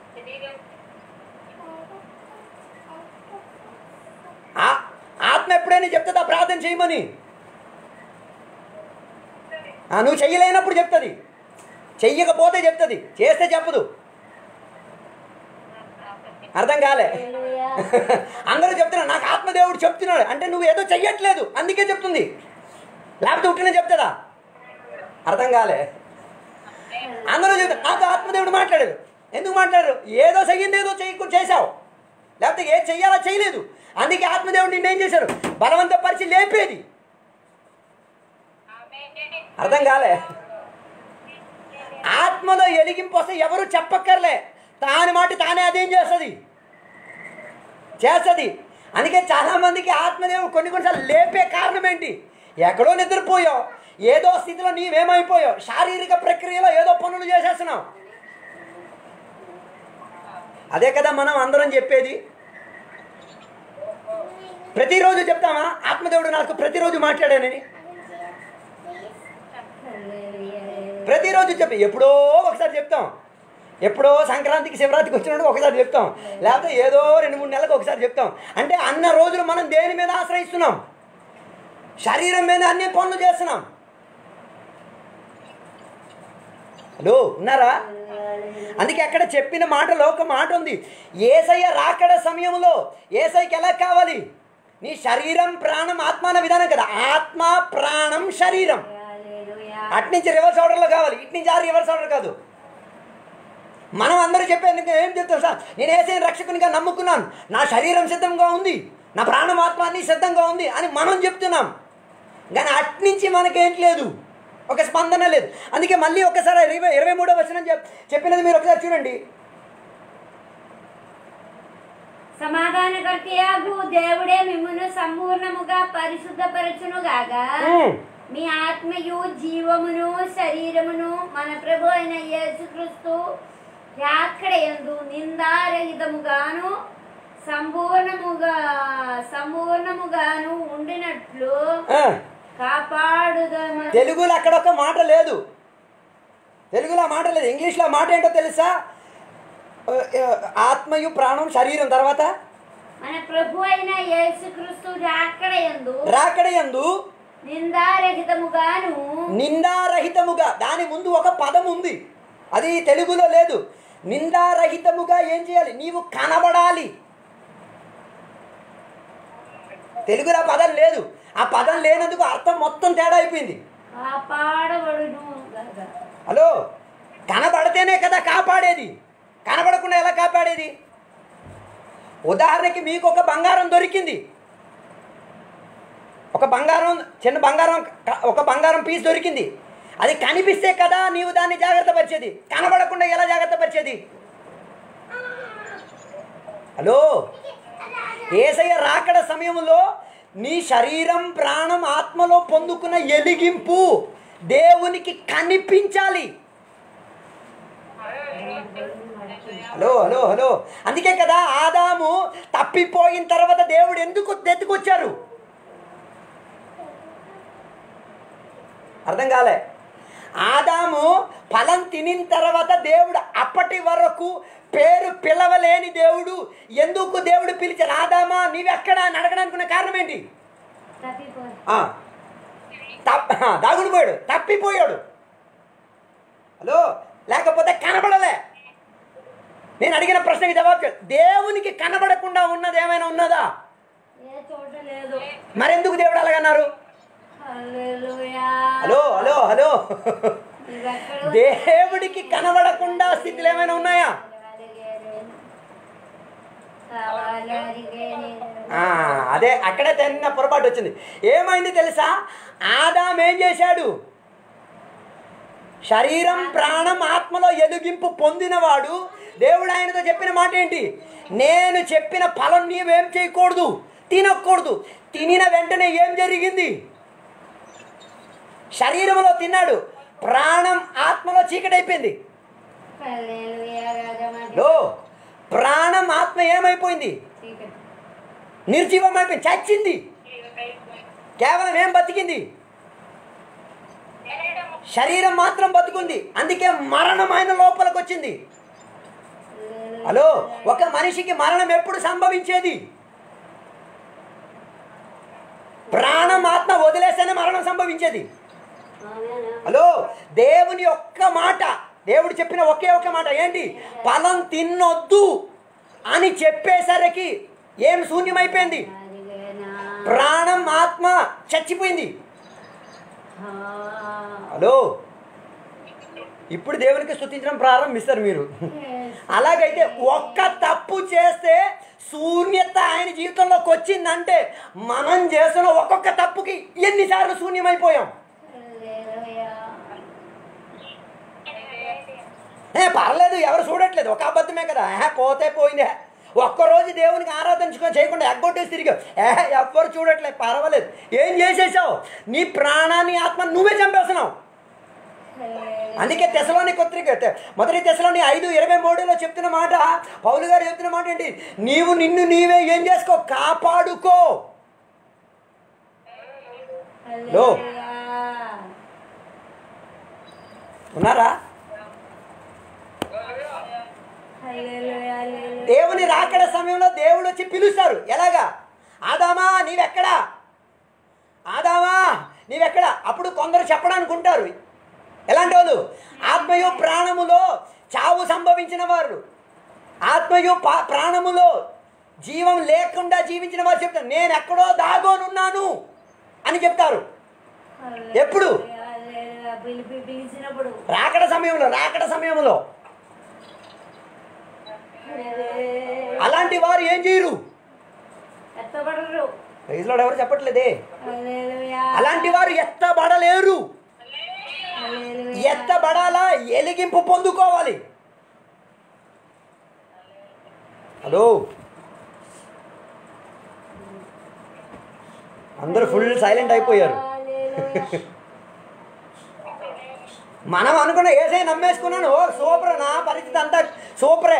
A: ఆ- ఆత్మ ఎప్పుడైనా చెప్తుందా ప్రార్థన చేయమని ఆ, నువ్వు చెయ్యలేనప్పుడు చెప్తుంది చెయ్యకపోతే చెప్తుంది చేస్తే చెప్పదు అర్థం కాలే
B: హల్లెలూయా.
A: అందరూ చెప్తున్నారు నాకు ఆత్మదేవుడు చెప్తున్నాడు అంటే నువ్వు ఏదో చెయ్యట్లేదు అందుకే చెప్తుంది లేకపోతే ఉట్టినే చెప్తుందా అర్థం కాలే అందరూ చెప్తారు నాతో ఆత్మదేవుడు మాట్లాడారు ఎందుకు మాట్లాడారు ఏదో చెయ్యింది ఏదో చెయ్యకు చేశావు లేకపోతే ఏ చెయ్యాలా చేయలేదు అందుకే ఆత్మదేవుడు నిన్నేం చేశారు బలవంతపరిచి లేపేది అర్థం కాలే ఆత్మలో ఎలిగింపు వస్తే ఎవరు చెప్పక్కర్లే తాని మాట తానే అదేం చేస్తుంది చేస్తుంది అందుకే చాలా మందికి ఆత్మదేవుడు కొన్ని కొన్నిసార్లు లేపే కారణం ఏంటి ఎక్కడో నిద్రపోయావు ఏదో స్థితిలో నీవేమైపోయావు శారీరక ప్రక్రియలో ఏదో పనులు చేసేస్తున్నావు అదే కదా మనం అందరం చెప్పేది ప్రతిరోజు చెప్తామా ఆత్మదేవుడు నాకు ప్రతిరోజు మాట్లాడానని
B: హల్లెలూయా.
A: ప్రతిరోజు చెప్పి ఎప్పుడో ఒకసారి చెప్తాం ఎప్పుడో సంక్రాంతికి శివరాత్రికి వచ్చినప్పుడు ఒకసారి చెప్తాం లేకపోతే ఏదో రెండు మూడు నెలలకు ఒకసారి చెప్తాం అంటే అన్న రోజులు మనం దేని మీద ఆశ్రయిస్తున్నాం శరీరం మీద అన్ని పనులు చేస్తున్నాం హలో ఉన్నారా అందుకే అక్కడ చెప్పిన మాటలో ఒక మాట ఉంది ఏసయ్య రాకడ సమయంలో ఏసైకి ఎలా కావాలి నీ శరీరం ప్రాణం ఆత్మ అన్న విధానం కదా ఆత్మ ప్రాణం శరీరం
B: హల్లెలూయా.
A: అట్నుంచి రివర్స్ ఆర్డర్లో కావాలి ఇటు నుంచి ఆ రివర్స్ ఆర్డర్ కాదు మనం అందరూ చెప్పేందుకు ఏం చెప్తాం సార్ నేను ఏసైన రక్షకునిగా నమ్ముకున్నాను నా శరీరం సిద్ధంగా ఉంది నా ప్రాణం ఆత్మ అన్ని సిద్ధంగా ఉంది అని మనం చెప్తున్నాం కానీ అట్నుంచి మనకేంటి లేదు ఒక స్పందన లేదు అందుకే మళ్ళీ ఒకసారి ఇరవై ఇరవై మూడో వచనం చెప్ చెప్పినది మీరు ఒకసారి చూడండి
B: సమాధానకర్తయాగు దేవుడే మిమ్మును సంపూర్ణముగా పరిశుద్ధపరచును గాగా
A: ఉమ్.
B: మీ ఆత్మయు జీవమును శరీరమును మన ప్రభు అయిన యేసుక్రీస్తు యాక్కడయందు నిందారహితముగాను సంపూర్ణముగా సంపూర్ణముగాను ఉండినట్లు
A: ఆ,
B: కాపాడుదమ
A: తెలుగులో అక్కడ ఒక మాట లేదు తెలుగులో ఆ మాట లేదు ఇంగ్లీష్లో ఆ మాట ఏంటో తెలుసా ఆ, ఆ, ఆత్మయు ప్రాణం శరీరం తర్వాత
B: మన ప్రభు అయిన యేసుక్రీస్తు యాక్కడయందు
A: రాకడ యందు
B: నిందారహితముగాను
A: నిందారహితముగా దాని ముందు ఒక పదం ఉంది అది తెలుగులో లేదు నిందారహితముగా ఏం చేయాలి నీవు కనబడాలి తెలుగులో ఆ పదం లేదు ఆ పదం లేనందుకు అర్థం మొత్తం తేడా అయిపోయింది
B: కాపాడబడును గనక.
A: హలో కనబడితేనే కదా కాపాడేది కనబడకుండా ఎలా కాపాడేది ఉదాహరణకి మీకు ఒక బంగారం దొరికింది ఒక బంగారం చిన్న బంగారం క- ఒక బంగారం పీస్ దొరికింది అది కనిపిస్తే కదా నీవు దాన్ని జాగ్రత్త పరిచేది కనబడకుండా ఎలా జాగ్రత్త పరిచేది హలో ఏసయ్య రాకడ సమయంలో నీ శరీరం ప్రాణం ఆత్మలో పొందుకున్న ఎలిగింపు దేవునికి కనిపించాలి హలో హలో హలో అందుకే కదా ఆదాము తప్పిపోయిన తర్వాత దేవుడు ఎందుకు ఎత్తుకొచ్చారు అర్థం కాలే ఆదాము ఫలం తినిన తర్వాత దేవుడు అప్పటి వరకు పేరు పిలవలేని దేవుడు ఎందుకు దేవుడు పిలిచారు ఆదామా నీవెక్కడా అని అడగడానికి ఉన్న కారణం ఏంటి
B: తప్పిపోయి
A: ఆ, తప్ ఆ, దాగుడిపోయాడు తప్పిపోయాడు హలో లేకపోతే కనబడలే నేను అడిగిన ప్రశ్నకి జవాబు చెప్పు. దేవునికి కనబడకుండా ఉన్నది ఏమైనా ఉన్నదా
B: ఏ చోట లేదు
A: మరెందుకు దేవుడు అలాగన్నారు
B: హల్లెలూయా.
A: హలో హలో హలో
B: నీవెక్కడో
A: దేవుడికి కనబడకుండా స్థితిలో ఏమైనా ఉన్నాయా
B: కావాలరిగే నేను.
A: ఆ, అదే అక్కడే తిన్న పొరపాటు వచ్చింది ఏమైంది తెలుసా ఆదాం ఏం చేశాడు శరీరం ప్రాణం ఆత్మలో ఎలుగింపు పొందినవాడు దేవుడు ఆయనతో చెప్పిన మాట ఏంటి నేను చెప్పిన ఫలం నీవేం చేయకూడదు తినకూడదు తినిన వెంటనే ఏం జరిగింది శరీరంలో తిన్నాడు ప్రాణం ఆత్మలో చీకటైపోయింది
B: హల్లెలూయా రాజమాత.
A: లో ప్రాణం ఆత్మ ఏమైపోయింది
B: చీకటి.
A: నిర్జీవం అయిపోయింది చచ్చింది కేవలం ఏం బతికింది శరీరం మాత్రం బతుకుంది అందుకే మరణం ఆయన లోపలికి వచ్చింది హలో ఒక మనిషికి మరణం ఎప్పుడు సంభవించేది ప్రాణం ఆత్మ వదిలేస్తేనే మరణం సంభవించేది
B: ఆమేనా?
A: హలో దేవుని ఒక్క మాట దేవుడు చెప్పిన ఒకే ఒక్క మాట ఏంటి ఫలం తినొద్దు అని చెప్పేసరికి ఏం శూన్యమైపోయింది
B: అరిగేనా?
A: ప్రాణం ఆత్మ చచ్చిపోయింది
B: ఆ.
A: హలో ఇప్పుడు దేవునికి స్తుతించడం ప్రారంభిస్తారు మీరు
B: Yes.
A: అలాగైతే ఒక్క తప్పు చేస్తే శూన్యత ఆయన జీవితంలోకి వచ్చిందంటే మనం చేసిన ఒక్కొక్క తప్పుకి ఎన్నిసార్లు శూన్యమైపోయాం
B: హల్లెలూయా.
A: ఏ పర్లేదు ఎవరు చూడట్లేదు ఒక అబద్ధమే కదా ఏ పోతే పోయిందే ఒక్కరోజు దేవునికి ఆరాధించుకొని చేయకుండా ఎగ్గొట్టేసి తిరిగా ఏ ఎవ్వరు చూడట్లేదు పర్వాలేదు ఏం చేసేసావు నీ ప్రాణాన్ని ఆత్మ నువ్వే చంపేస్తున్నావు
B: హల్లెలూయా.
A: అందుకే తెసలోని కొత్తిక మొదటి తెసలోని ఐదు ఇరవై మూడులో చెప్తున్న మాట పౌలు గారు చెప్తున్న మాట ఏంటి నీవు నిన్ను నీవే ఏం చేసుకో కాపాడుకో లో.
B: హల్లెలూయా.
A: ఉన్నారా
B: హల్లెలూయా, హల్లెలూయా.
A: దేవుని రాకడ సమయంలో దేవుడు వచ్చి పిలుస్తారు ఎలాగా ఆదామా నీవెక్కడా ఆదామా నీవెక్కడా అప్పుడు కొందరు చెప్పడానికి ఉంటారు ఎలాంటి వాళ్ళు ఆత్మయు ప్రాణములో చావు సంభవించిన వారు ఆత్మయు పా- ప్రాణములో జీవం లేకుండా జీవించిన వారు చెప్తారు నేను ఎక్కడో దాగోనున్నాను అని చెప్తారు ఎప్పుడు?
B: హల్లెలూయా, హల్లెలూయా. పిలిపి పిలిచినప్పుడు
A: రాకడ సమయంలో రాకడ సమయంలో
B: హల్లెలూయా.
A: అలాంటి వారు ఏం చేయరు
B: ఎత్తబడరు
A: ప్రైజ్లో ఎవరు చెప్పట్లేదే
B: హల్లెలూయా.
A: అలాంటి వారు ఎత్తబడలేరు
B: హల్లెలూయా.
A: ఎత్తబడాలా ఎలిగింపు పొందుకోవాలి హలో అందరూ ఫుల్ సైలెంట్ అయిపోయారు
B: హల్లెలూయా.
A: మనం అనుకున్న ఏసై నమ్మేసుకున్నాను ఓ సూపర్ నా పరిస్థితి అంతా సూపరే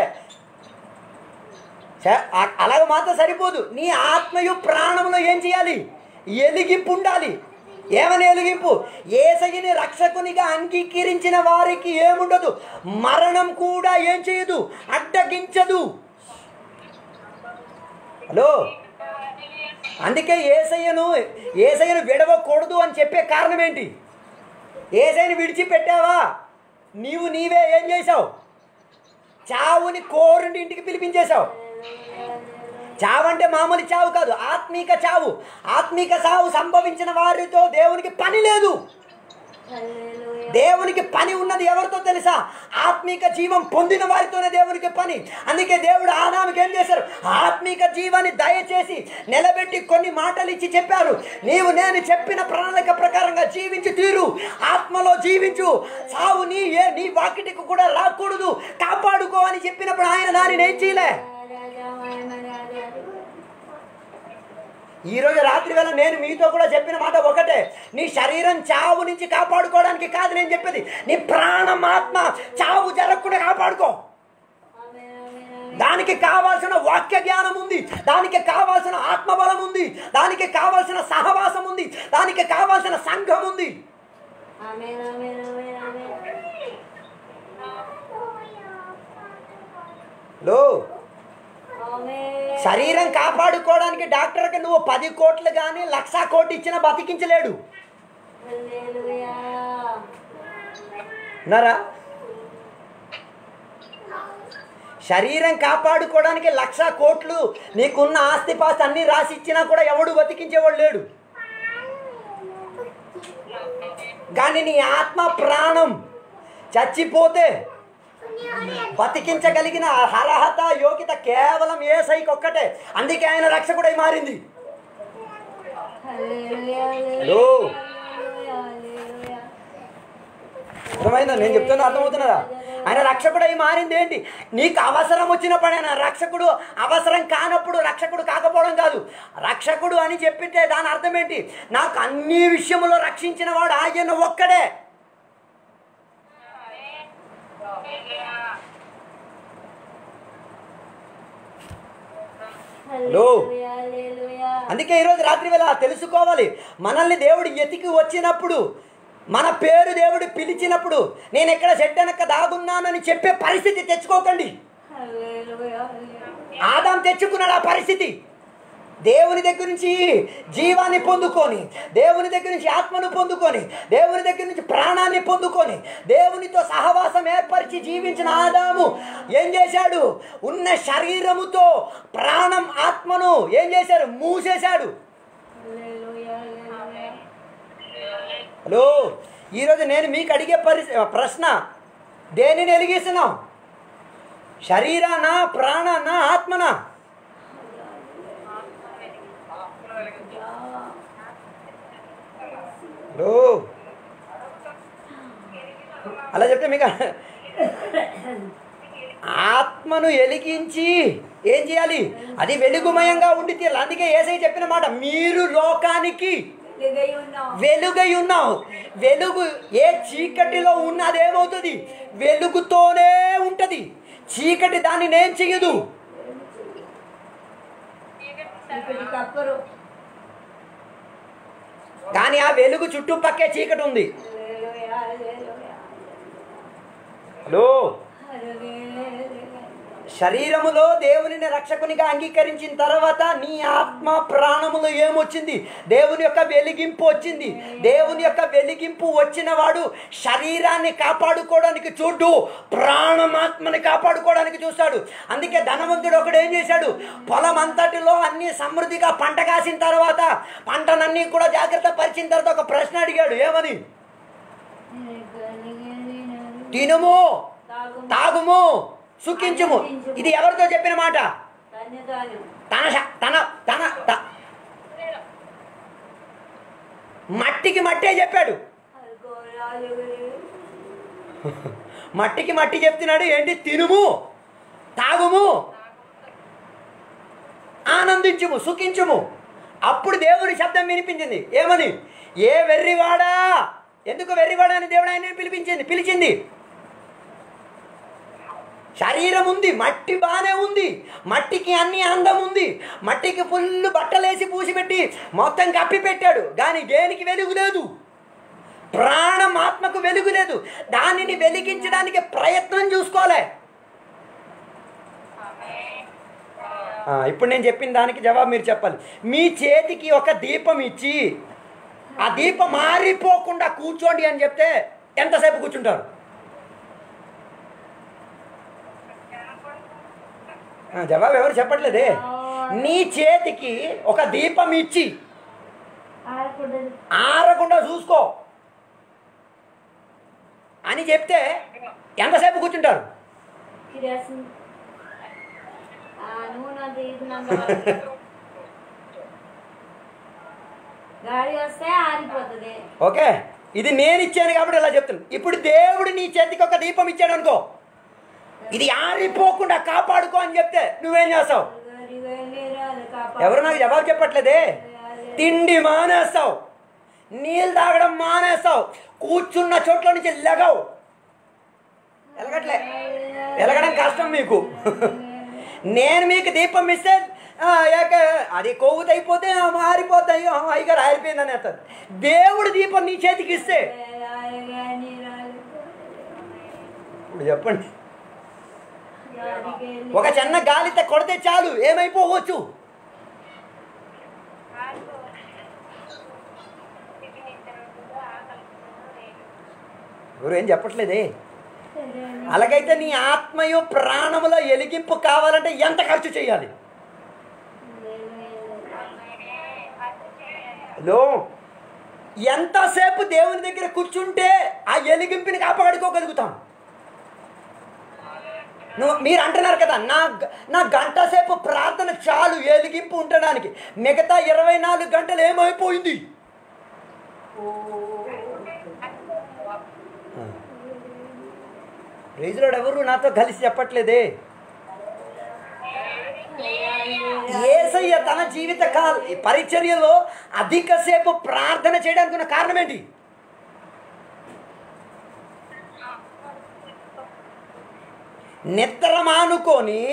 A: చ- అ- అలాగ మాత్రం సరిపోదు నీ ఆత్మయు ప్రాణంలో ఏం చేయాలి ఎలిగింపు ఉండాలి ఏమని ఎలిగింపు ఏసగిని రక్షకునిగా అంగీకరించిన వారికి ఏముండదు మరణం కూడా ఏం చేయదు అడ్డగించదు హలో అందుకే ఏసయ్యను ఏసయ్యను విడవకూడదు అని చెప్పే కారణం ఏంటి ఏసైని విడిచిపెట్టావా నీవు నీవే ఏం చేసావు చావుని కోరుండి ఇంటికి పిలిపించేశావు చావు అంటే మామూలు చావు కాదు ఆత్మీక చావు ఆత్మీక చావు సంభవించిన వారితో దేవునికి పని లేదు
B: హల్లెలూయా.
A: దేవునికి పని ఉన్నది ఎవరితో తెలుసా ఆత్మీక జీవం పొందిన వారితోనే దేవునికి పని అందుకే దేవుడు ఆదాముకి ఏం చేశారు ఆత్మీక జీవాన్ని దయచేసి నిలబెట్టి కొన్ని మాటలు ఇచ్చి చెప్పారు నీవు నేను చెప్పిన ప్రణాళిక ప్రకారంగా జీవించి తీరు ఆత్మలో జీవించు సావు నీ ఏ నీ వాకిటికి కూడా రాకూడదు కాపాడుకో అని చెప్పినప్పుడు ఆయన దానిని ఏం చేయలే
B: రాజా మహిమరాజా.
A: ఈ రోజు రాత్రి వేళ నేను మీతో కూడా చెప్పిన మాట ఒకటే నీ శరీరం చావు నుంచి కాపాడుకోవడానికి కాదు నేను చెప్పేది నీ ప్రాణం ఆత్మ చావు జరగకుండా కాపాడుకో
B: ఆమేన్, ఆమేన్, ఆమేన్.
A: దానికి కావాల్సిన వాక్య జ్ఞానం ఉంది దానికి కావాల్సిన ఆత్మబలం ఉంది దానికి కావాల్సిన సహవాసం ఉంది దానికి కావాల్సిన సంఘం ఉంది
B: ఆమేన్, ఆమేన్, ఆమేన్, ఆమేన్.
A: లో
B: ఆమేన్.
A: శరీరం కాపాడుకోవడానికి డాక్టర్కి నువ్వు పది కోట్లు కానీ లక్ష కోటి ఇచ్చినా బతికించలేడు
B: హల్లెలూయా.
A: ఉన్నారా శరీరం కాపాడుకోవడానికి లక్ష కోట్లు నీకున్న ఆస్తిపాస్తి అన్ని రాసి ఇచ్చినా కూడా ఎవడు బతికించేవాడు లేడు కానీ నీ ఆత్మ ప్రాణం చచ్చిపోతే బతికించగలిగిన అర్హత యోగ్యత కేవలం ఏ సైకి ఒక్కటే అందుకే ఆయన రక్షకుడై మారింది
B: హల్లెలూయా,
A: హలో.
B: హల్లెలూయా, హల్లెలూయా.
A: అర్థమైందా నేను చెప్తున్నా అర్థమవుతున్నదా ఆయన రక్షకుడై మారింది ఏంటి నీకు అవసరం వచ్చినప్పుడు ఆయన రక్షకుడు అవసరం కానప్పుడు రక్షకుడు కాకపోవడం కాదు రక్షకుడు అని చెప్పితే దాని అర్థం ఏంటి నాకు అన్ని విషయములో రక్షించిన వాడు ఆయన ఒక్కడే హలో.
B: హల్లెలూయా, హల్లెలూయా.
A: అందుకే ఈరోజు రాత్రి వేళ తెలుసుకోవాలి మనల్ని దేవుడు ఎతికి వచ్చినప్పుడు మన పేరు దేవుడు పిలిచినప్పుడు నేను ఎక్కడ చెడ్డ వెనక దాగున్నానని చెప్పే పరిస్థితి తెచ్చుకోకండి
B: హల్లెలూయా, హల్లెలూయా.
A: ఆదాం తెచ్చుకున్నాడు ఆ పరిస్థితి దేవుని దగ్గర నుంచి జీవాన్ని పొందుకొని దేవుని దగ్గర నుంచి ఆత్మను పొందుకొని దేవుని దగ్గర నుంచి ప్రాణాన్ని పొందుకొని దేవునితో సహవాసం ఏర్పరిచి జీవించిన ఆదాము ఏం చేశాడు ఉన్న శరీరముతో ప్రాణం ఆత్మను ఏం చేశాడు మూసేశాడు
B: హల్లెలూయా, హల్లెలూయా.
A: హలో ఈరోజు నేను మీకు అడిగే పరి ప్రశ్న దేనిని వెలిగిస్తున్నాం శరీరానా ప్రాణానా ఆత్మనా హలో అలా చెప్తే మీకు ఆత్మను వెలిగించి ఏం చేయాలి అది వెలుగుమయంగా ఉండి తీరాలి అందుకే ఏసై చెప్పిన మాట మీరు లోకానికి
B: వెలుగై ఉన్నావు.
A: వెలుగై ఉన్నావు వెలుగు ఏ చీకటిలో ఉన్నదేమవుతుంది వెలుగుతోనే ఉంటది చీకటి దాన్ని నేను చెయ్యదు
B: ఇక్కడ కప్పరు
A: కానీ ఆ వెలుగు చుట్టుపక్కే చీకటి ఉంది
B: హల్లెలూయా, హల్లెలూయా.
A: హలో
B: హల్లెలూయా, హల్లెలూయా.
A: శరీరములో దేవునిని రక్షకునిగా అంగీకరించిన తర్వాత నీ ఆత్మ ప్రాణములో ఏమొచ్చింది దేవుని యొక్క వెలిగింపు వచ్చింది దేవుని యొక్క వెలిగింపు వచ్చిన వాడు శరీరాన్ని కాపాడుకోవడానికి చూడు ప్రాణమాత్మని కాపాడుకోవడానికి చూస్తాడు అందుకే ధనవంతుడు ఒకడు ఏం చేశాడు పొలం అంతటిలో అన్ని సమృద్ధిగా పంట కాసిన తర్వాత పంటనన్నీ కూడా జాగ్రత్త పరిచిన తర్వాత ఒక ప్రశ్న అడిగాడు ఏమని తినుము
B: తాగుము.
A: తాగుము సుఖించుము ఇది ఎవరితో చెప్పిన మాట
B: ధన్యదానం.
A: తన శ- తన తన త- మట్టికి మట్టే చెప్పాడు
B: హల్లెలూయా, హల్లెలూయా.
A: మట్టికి మట్టి చెప్తున్నాడు ఏంటి తినుము తాగుము ఆనందించుము సుఖించుము అప్పుడు దేవుడి శబ్దం వినిపించింది ఏమని ఏ వెర్రివాడా ఎందుకు వెర్రివాడా అని దేవుడు ఆయన పిలిపించింది పిలిచింది శరీరం ఉంది మట్టి బాగానే ఉంది మట్టికి అన్ని అందం ఉంది మట్టికి ఫుల్ బట్టలేసి పూసిపెట్టి మొత్తం కప్పి పెట్టాడు కానీ దేనికి వెలుగు లేదు ప్రాణం ఆత్మకు వెలుగు లేదు దానిని వెలిగించడానికి ప్రయత్నం చూసుకోలే ఆ, ఇప్పుడు నేను చెప్పిన దానికి జవాబు మీరు చెప్పాలి మీ చేతికి ఒక దీపం ఇచ్చి ఆ దీపం మారిపోకుండా కూర్చోండి అని చెప్తే ఎంతసేపు కూర్చుంటారు ఆ, జవాబు ఎవరు చెప్పట్లేదే నీ చేతికి ఒక దీపం ఇచ్చి
B: ఆడకూడదు
A: ఆరకుండా చూసుకో అని చెప్తే ఎంతసేపు కూర్చుంటారు
B: కిరాసిన్ ఆ నూనె తీసినాక గాడి వస్తే ఆరిపోతుంది
A: ఓకే ఇది నేను ఇచ్చాను కాబట్టి ఇలా చెప్తున్నాను ఇప్పుడు దేవుడు నీ చేతికి ఒక దీపం ఇచ్చాడు అనుకో ఇది ఆరిపోకుండా కాపాడుకో అని చెప్తే నువ్వేం చేస్తావు
B: గాడి వెళ్ళిరాదు కాపాడు.
A: ఎవరు నాకు జవాబు చెప్పట్లేదే తిండి మానేస్తావు నీళ్ళు తాగడం మానేస్తావు కూర్చున్న చోట్ల నుంచి లెగవు ఎలగట్లే ఎలగడం కష్టం మీకు నేను మీకు దీపం ఇస్తే ఆ, ఏక అది కొవ్వుతైపోతే ఆ, మారిపోతాయి ఆ, అయ్యగారు ఆరిపోయింది అనేస్తారు దేవుడు దీపం నీ చేతికి ఇస్తే
B: గాడి రాదు.
A: ఇప్పుడు చెప్పండి
B: గాడికి వెళ్ళి
A: ఒక చిన్న గాలితో కొడితే చాలు ఏమైపోవచ్చు ఎవరు ఏం చెప్పట్లేదే అలాగైతే నీ ఆత్మయు ప్రాణములో ఎలిగింపు కావాలంటే ఎంత ఖర్చు చేయాలి హలో ఎంతసేపు దేవుని దగ్గర కూర్చుంటే ఆ ఎలిగింపుని కాపాడుకోగలుగుతాం నువ్వు మీరు అంటున్నారు కదా నా గ- నా గంట సేపు ప్రార్థన చాలు ఎలిగింపు ఉండడానికి మిగతా ఇరవై నాలుగు గంటలు ఏమైపోయింది రైజులోడు ఎవరు నాతో కలిసి చెప్పట్లేదే ఏసయ్య తన జీవిత కాల పరిచర్యలో అధిక సేపు ప్రార్థన చేయడానికి ఉన్న కారణం ఏంటి నిద్ర మానుకొని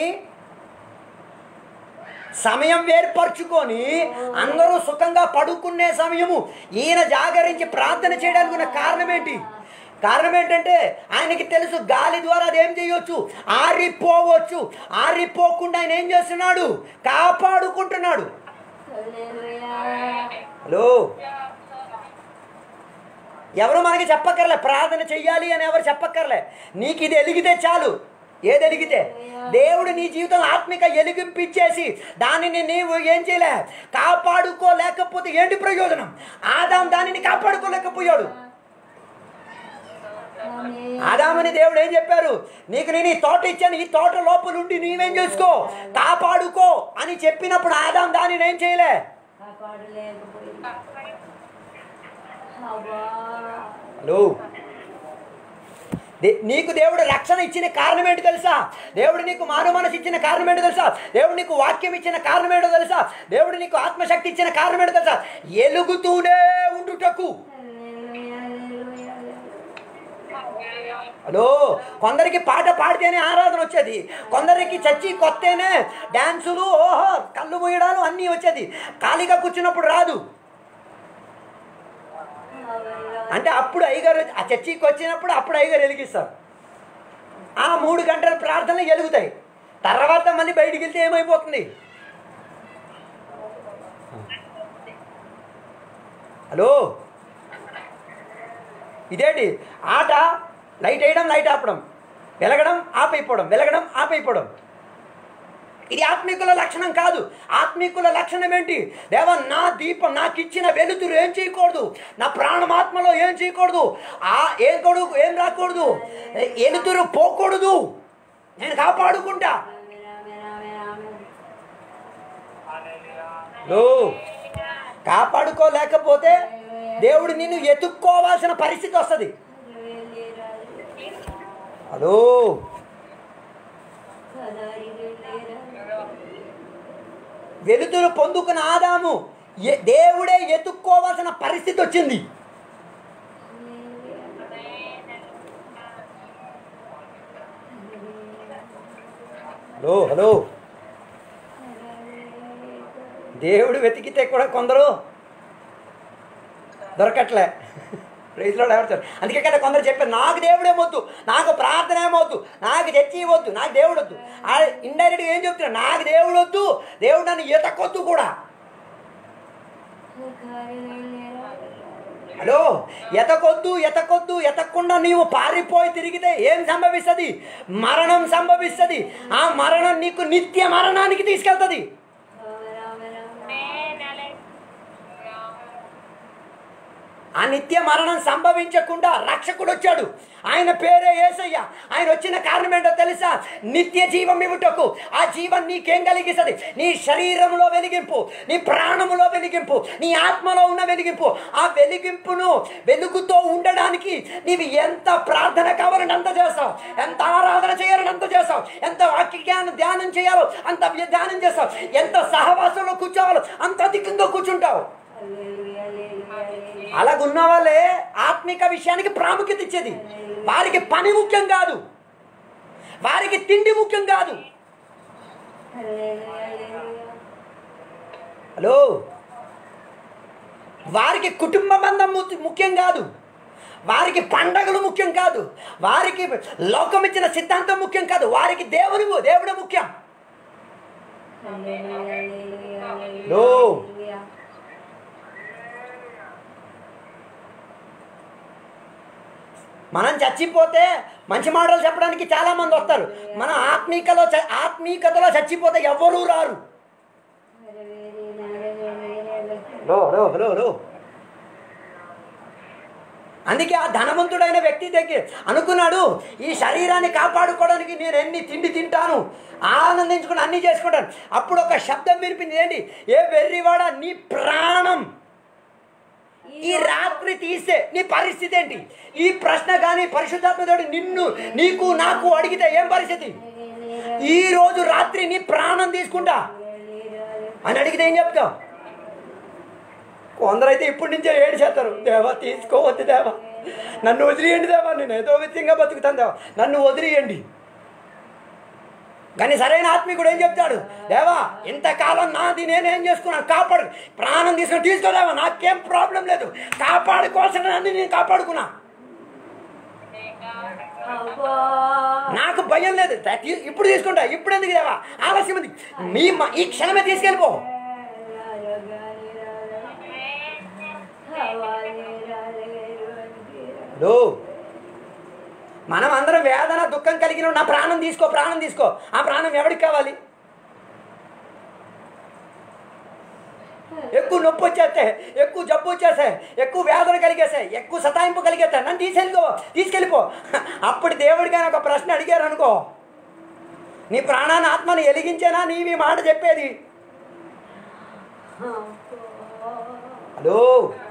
A: సమయం వేర్పరచుకొని అందరూ సుఖంగా పడుకునే సమయము ఈయన జాగరించి ప్రార్థన చేయడానికి ఉన్న కారణం ఏంటి కారణం ఏంటంటే ఆయనకి తెలుసు గాలి ద్వారా అదేం చేయొచ్చు ఆరిపోవచ్చు ఆరిపోకుండా ఆయన ఏం చేస్తున్నాడు కాపాడుకుంటున్నాడు హలో ఎవరు మనకి చెప్పక్కర్లే ప్రార్థన చెయ్యాలి అని ఎవరు చెప్పక్కర్లే నీకు ఇది ఎలిగితే చాలు ఏది ఎలిగితే దేవుడు నీ జీవితంలో ఆత్మిక ఎలిగింపిచ్చేసి దానిని నీవు ఏం చేయలే కాపాడుకోలేకపోతే ఏంటి ప్రయోజనం ఆదాం దానిని కాపాడుకోలేకపోయాడు ఆదామని దేవుడు ఏం చెప్పారు నీకు నేను ఈ తోట ఇచ్చాను ఈ తోట లోపల ఉండి నీవేం చేసుకో కాపాడుకో అని చెప్పినప్పుడు ఆదాం దానిని ఏం చేయలే
B: కాపాడలేకపోయింది అబ్బా
A: హలో దే- నీకు దేవుడు రక్షణ ఇచ్చిన కారణం ఏంటో తెలుసా దేవుడు నీకు మారు మనసు ఇచ్చిన కారణం ఏంటో తెలుసా దేవుడు నీకు వాక్యం ఇచ్చిన కారణం ఏంటో తెలుసా దేవుడు నీకు ఆత్మశక్తి ఇచ్చిన కారణం ఏంటో తెలుసా ఎలుగుతూనే ఉండుటకు హలో కొందరికి పాట పాడితేనే ఆరాధన వచ్చేది కొందరికి చచ్చి కొత్తేనే డ్యాన్సులు ఓహో కళ్ళు మూయడాలు అన్నీ వచ్చేది ఖాళీగా కూర్చున్నప్పుడు రాదు అంటే అప్పుడు అయ్యగారు ఆ చర్చికి వచ్చినప్పుడు అప్పుడు అయ్యగారు వెలిగిస్తారు ఆ మూడు గంటల ప్రార్థనలు వెలుగుతాయి తర్వాత మళ్ళీ బయటికి వెళ్తే ఏమైపోతుంది హలో ఇదేంటి ఆట లైట్ వేయడం లైట్ ఆపడం వెలగడం ఆపైపోవడం వెలగడం ఆపైపోవడం ఇది ఆత్మీకుల లక్షణం కాదు ఆత్మీకుల లక్షణం ఏంటి దేవా నా దీపం నాకు ఇచ్చిన వెలుతురు ఏం చేయకూడదు నా ప్రాణమాత్మలో ఏం చేయకూడదు ఆ ఏం కొడుకు ఏం రాకూడదు ఎ- వెలుతురు పోకూడదు నేను కాపాడుకుంటా ఓ, కాపాడుకోలేకపోతే దేవుడు నిన్ను ఎత్తుక్కోవాల్సిన పరిస్థితి వస్తుంది హలో వెలుతురు పొందుకున్న ఆదాము ఎ- దేవుడే ఎత్తుక్కోవాల్సిన పరిస్థితి వచ్చింది హలో హలో దేవుడు వెతికితే కూడా కొందరు దొరకట్లే ప్రైజ్లో ఎవరు అందుకే కదా కొందరు చెప్పారు నాకు దేవుడు ఏమొద్దు నాకు ప్రార్థన ఏమొద్దు నాకు చర్చి వద్దు నాకు దేవుడు వద్దు ఇండైరెక్ట్గా ఏం చెప్తున్నా నాకు దేవుడు వద్దు దేవుడు నన్ను ఎతకొద్దు కూడా హలో ఎతకొద్దు ఎతకొద్దు ఎతకుండా నీవు పారిపోయి తిరిగితే ఏం సంభవిస్తుంది మరణం సంభవిస్తుంది ఆ మరణం నీకు నిత్య మరణానికి తీసుకెళ్తుంది ఆ నిత్య మరణం సంభవించకుండా రక్షకుడు వచ్చాడు ఆయన పేరే ఏసయ్య ఆయన వచ్చిన కారణం ఏంటో తెలుసా నిత్య జీవం ఇవ్వటకు ఆ జీవం నీకేం కలిగిస్తుంది నీ శరీరంలో వెలిగింపు నీ ప్రాణములో వెలిగింపు నీ ఆత్మలో ఉన్న వెలిగింపు ఆ వెలిగింపును వెలుగుతో ఉండడానికి నీవు ఎంత ప్రార్థన కావాలని అంత చేస్తావు ఎంత ఆరాధన చేయాలని అంత చేస్తావు ఎంత వాక్య జ్ఞానం ధ్యానం చేయాలో అంత ధ్యానం చేస్తావు ఎంత సహవాసంలో కూర్చోవాలో అంత అధికంగా కూర్చుంటావు అలాగున్న వాళ్ళే ఆత్మిక విషయానికి ప్రాముఖ్యత ఇచ్చేది వారికి పని ముఖ్యం కాదు వారికి తిండి ముఖ్యం కాదు హలో వారికి కుటుంబ బంధం ము- ముఖ్యం కాదు వారికి పండగలు ముఖ్యం కాదు వారికి లోకం ఇచ్చిన సిద్ధాంతం ముఖ్యం కాదు వారికి దేవుని దేవుడే ముఖ్యం లో మనం చచ్చిపోతే మంచి మాటలు చెప్పడానికి చాలా మంది వస్తారు మన ఆత్మీకలో చ- ఆత్మీకతలో చచ్చిపోతే ఎవ్వరూ రారు హలో హలో హలో హలో అందుకే ఆ ధనవంతుడైన వ్యక్తి దగ్గర అనుకున్నాడు ఈ శరీరాన్ని కాపాడుకోవడానికి నేను ఎన్ని తిండి తింటాను ఆనందించుకుని అన్ని చేసుకుంటాను అప్పుడు ఒక శబ్దం వినిపింది ఏంటి ఏ వెర్రివాడ నీ ప్రాణం ఈ రాత్రి తీస్తే నీ పరిస్థితి ఏంటి ఈ ప్రశ్న కానీ పరిశుద్ధాత్మతోడు నిన్ను నీకు నాకు అడిగితే ఏం పరిస్థితి ఈ రోజు రాత్రి నీ ప్రాణం తీసుకుంటా అని అడిగితే ఏం చెప్తావు కొందరైతే ఇప్పటి నుంచే ఏడు చేస్తారు దేవా తీసుకోవద్దు దేవా నన్ను వదిలేయండి దేవా నేను ఏదో విధంగా బతుకుతాను దేవా నన్ను వదిలేయండి కానీ సరైన ఆత్మీకుడు ఏం చెప్తాడు దేవా ఇంతకాలం నాది నేనేం చేసుకున్నాను కాపాడు ప్రాణం తీసుకుని తీసుకోదేవా నాకేం ప్రాబ్లం లేదు కాపాడుకోవాల్సిన అన్ని నేను కాపాడుకున్నా నాకు భయం లేదు తీ- ఇప్పుడు తీసుకుంటా ఇప్పుడు ఎందుకు దేవా ఆలస్యం ఉంది మీ మ- ఈ క్షణమే తీసుకెళ్ళిపో లో మనం అందరం వేదన దుఃఖం కలిగిన నా ప్రాణం తీసుకో ప్రాణం తీసుకో ఆ ప్రాణం ఎవరికి కావాలి ఎక్కువ నొప్పి వచ్చేస్తే ఎక్కువ జబ్బు వచ్చేస్తే ఎక్కువ వేదన కలిగేస్తే ఎక్కువ సతాయింపు కలిగేస్తే నన్ను తీసుకెళ్ళిపో తీసుకెళ్ళిపో అప్పుడు దేవుడికి ఆయన ఒక ప్రశ్న అడిగారు అనుకో నీ ప్రాణాన్ని ఆత్మని ఎలిగించేనా నీవి మాట చెప్పేది హలో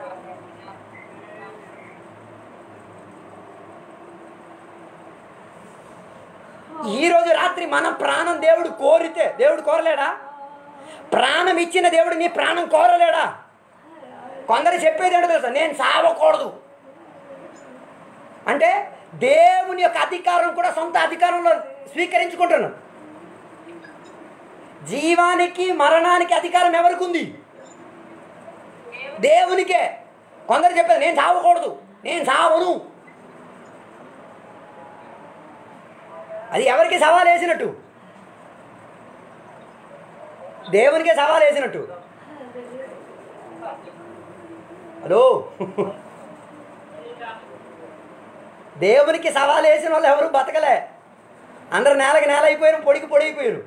A: ఈ రోజు రాత్రి మనం ప్రాణం దేవుడు కోరితే దేవుడు కోరలేడా ప్రాణం ఇచ్చిన దేవుడు నీ ప్రాణం కోరలేడా కొందరు చెప్పేది ఏంటో తెలుసా నేను సావకూడదు అంటే దేవుని యొక్క అధికారం కూడా సొంత అధికారంలో స్వీకరించుకుంటున్నాను జీవానికి మరణానికి అధికారం ఎవరికి ఉంది దేవునికే కొందరు చెప్పేది నేను సావకూడదు నేను సావను అది ఎవరికి సవాల్ వేసినట్టు దేవునికే సవాల్ వేసినట్టు హలో దేవునికి సవాల్ వేసిన వాళ్ళు ఎవరు బతకలే అందరు నేలకి నేల అయిపోయారు పొడికి పొడి అయిపోయారు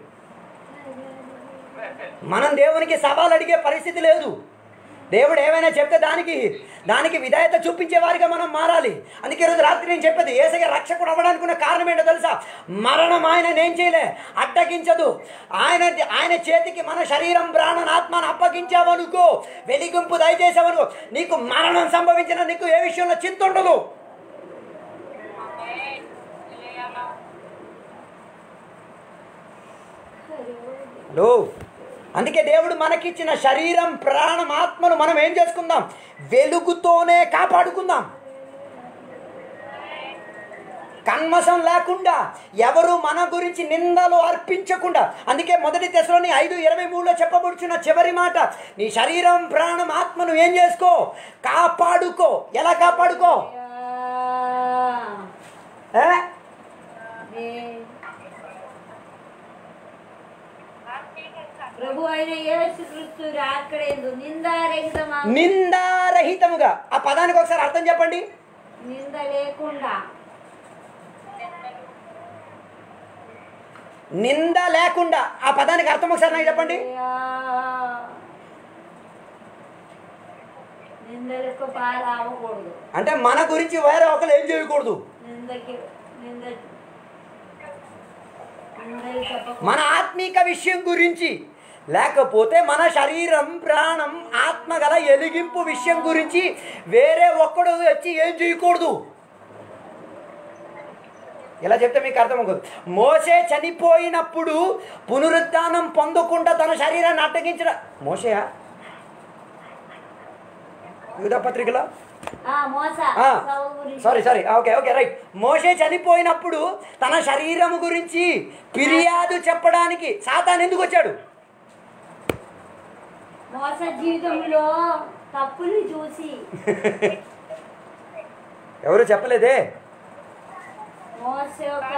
A: మనం దేవునికి సవాల్ అడిగే పరిస్థితి లేదు దేవుడు ఏమైనా చెప్తే దానికి దానికి విధేయత చూపించే వారిగా మనం మారాలి అందుకే ఈరోజు రాత్రి నేను చెప్పేది ఏసగా రక్షకుడు అవ్వడానికి ఉన్న కారణం ఏంటో తెలుసా మరణం ఆయన ఏం చేయలే అడ్డగించదు ఆయన ఆయన చేతికి మన శరీరం ప్రాణం ఆత్మను అప్పగించావనుకో వెలిగింపు దయచేసావనుకో నీకు మరణం సంభవించిన నీకు ఏ విషయంలో చింత ఉండదు లో అందుకే దేవుడు మనకిచ్చిన శరీరం ప్రాణం ఆత్మను మనం ఏం చేసుకుందాం వెలుగుతోనే కాపాడుకుందాం కన్మసం లేకుండా ఎవరు మన గురించి నిందలు అర్పించకుండా అందుకే మొదటి దశలోని ఐదు ఇరవై మూడులో చెప్పబడుచున్న చివరి మాట నీ శరీరం ప్రాణం ఆత్మను ఏం చేసుకో కాపాడుకో ఎలా కాపాడుకో ఏ?
B: ప్రభు అయిన యేసుక్రీస్తు రాకడేందు నిందారహితమా
A: నిందారహితముగా ఆ పదానికి ఒకసారి అర్థం చెప్పండి
B: నింద లేకుండా
A: నింద లేకుండా ఆ పదానికి అర్థం ఒకసారి నాకు చెప్పండి
B: నిందలకు పాలవకూడదు
A: అంటే మన గురించి వేరే ఒకరు ఏం చేయకూడదు
B: నిందకి నింద నిందలు చెప్పకూడదు
A: మన ఆత్మీక విషయం గురించి లేకపోతే మన శరీరం ప్రాణం ఆత్మ గల ఎలిగింపు విషయం గురించి వేరే ఒక్కడు వచ్చి ఏం చేయకూడదు ఇలా చెప్తే మీకు అర్థమవుతుంది మోసే చనిపోయినప్పుడు పునరుద్ధానం పొందకుండా తన శరీరాన్ని అడ్డగించడం మోసయా యూదా పత్రికలో
B: ఆ మోస సౌలు గురించి
A: sorry sorry okay okay right మోసే చనిపోయినప్పుడు తన శరీరం గురించి ఫిర్యాదు చెప్పడానికి సాతాన్ ఎందుకు వచ్చాడు
B: మోస జీవితంలో తప్పుని చూసి
A: ఎవరు చెప్పలేదే
B: మోస యొక్క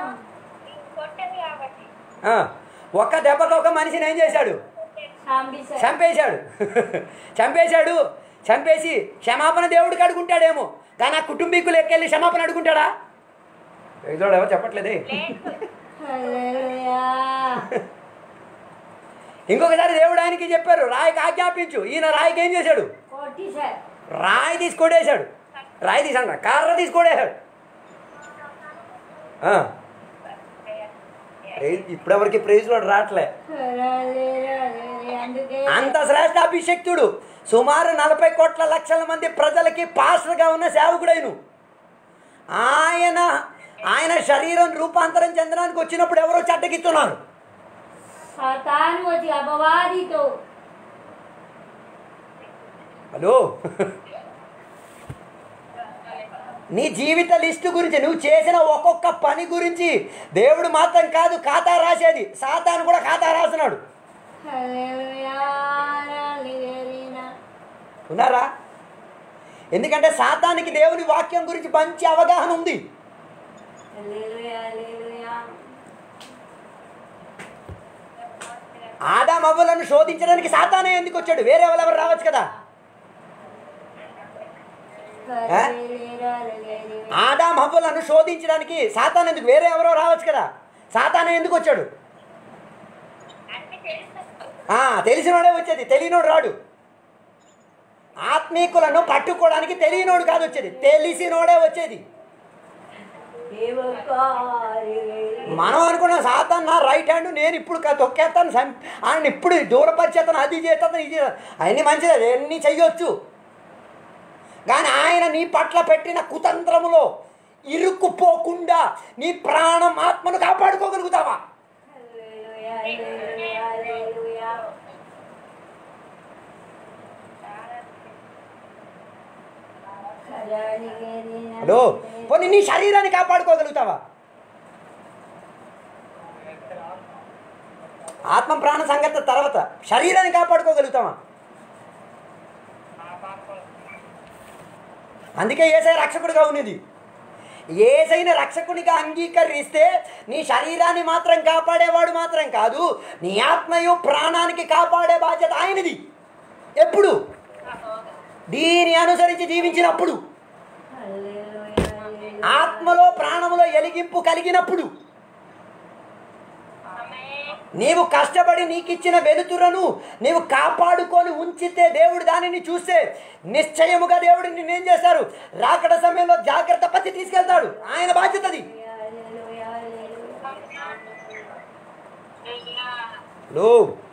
A: ఆ, ఒక్క దెబ్బతో ఒక మనిషిని ఏం చేశాడు
B: సాంబిస
A: చంపేశాడు చంపేశాడు చంపేసి క్షమాపణ దేవుడికి అడుగుంటాడేమో కానీ ఆ కుటుంబీకులు ఎక్కెళ్ళి క్షమాపణ అడుగుంటాడా చూడు ఎవరు చెప్పట్లేదే
B: హల్లెలూయా.
A: ఇంకొకసారి దేవుడు ఆయనకి చెప్పారు రాయికి ఆజ్ఞాపించు ఈయన రాయికి ఏం చేశాడు
B: కొట్టేశారు
A: రాయి తీసుకొడేశాడు రాయి తీసాడు కర్ర తీసుకొడేశాడు ఆ. ప్రైజ్- ఇప్పుడెవరికి ప్రైజ్ లో రావట్లే
B: హల్లెలూయా. అందుకే
A: అంత శ్రేష్ట అభిషక్తుడు సుమారు నలభై కోట్ల లక్షల మంది ప్రజలకి పాస్టర్గా ఉన్న సేవకుడైను ఆయన ఆయన శరీరం రూపాంతరం చెందడానికి వచ్చినప్పుడు ఎవరో చెడ్డగిస్తున్నారు
B: సాతాను వచ్చి అపవాదితో
A: హలో నీ జీవిత లిస్టు గురించి నువ్వు చేసిన ఒక్కొక్క పని గురించి దేవుడు మాత్రం కాదు ఖాతా రాసేది సాతాను కూడా ఖాతా రాస్తున్నాడు
B: హల్లెలూయా. హల్లెలూయా.
A: ఉన్నారా ఎందుకంటే సాతానికి దేవుని వాక్యం గురించి మంచి అవగాహన ఉంది
B: హల్లెలూయా. హల్లెలూయా.
A: ఆదామవ్వలను శోధించడానికి సాతానే ఎందుకు వచ్చాడు వేరే వాళ్ళు ఎవరు రావచ్చు కదా
B: హల్లెలూయా. హల్లెలూయా.
A: ఆదాం హవ్వలను శోధించడానికి సాతాన్ ఎందుకు వేరే ఎవరో రావచ్చు కదా సాతానే ఎందుకు వచ్చాడు ఆ, తెలిసినోడే వచ్చేది తెలియనోడు రాడు ఆత్మీకులను పట్టుకోవడానికి తెలియనోడు కాదు వచ్చేది తెలిసినోడే వచ్చేది
B: దేవకారి.
A: మనం అనుకున్న సాతాన్ నా రైట్ హ్యాండ్ నేను ఇప్పుడు క- తొక్కేస్తాను సం- ఆయన ఇప్పుడు దూరపరిచేస్తాను అది చేస్తాను ఇది చేస్తాను అవన్నీ మంచిదే అన్నీ చెయ్యొచ్చు కానీ ఆయన నీ పట్ల పెట్టిన కుతంత్రములో ఇరుక్కుపోకుండా నీ ప్రాణం ఆత్మను కాపాడుకోగలుగుతావా
B: హల్లెలూయా. హల్లెలూయా. హల్లెలూయా.
A: హలో పోనీ నీ శరీరాన్ని కాపాడుకోగలుగుతావా ఆత్మ ప్రాణ సంగతి తర్వాత శరీరాన్ని కాపాడుకోగలుగుతావా అందుకే ఏసై రక్షకుడిగా ఉన్నది ఏసైన రక్షకునిగా అంగీకరిస్తే నీ శరీరాన్ని మాత్రం కాపాడేవాడు మాత్రం కాదు నీ ఆత్మయు ప్రాణానికి కాపాడే బాధ్యత ఆయనది ఎప్పుడు దీని అనుసరించి జీవించినప్పుడు
B: హల్లెలూయా. హల్లెలూయా.
A: ఆత్మలో ప్రాణములో ఎలిగింపు కలిగినప్పుడు నీవు కష్టపడి నీకిచ్చిన వెలుతురను నీవు కాపాడుకొని ఉంచితే దేవుడు దానిని చూస్తే నిశ్చయముగా దేవుడు నిన్నేం చేశారు రాకడ సమయంలో జాగ్రత్త పత్తి తీసుకెళ్తాడు ఆయన బాధ్యతది
B: హల్లెలూయా. హల్లెలూయా.
A: లో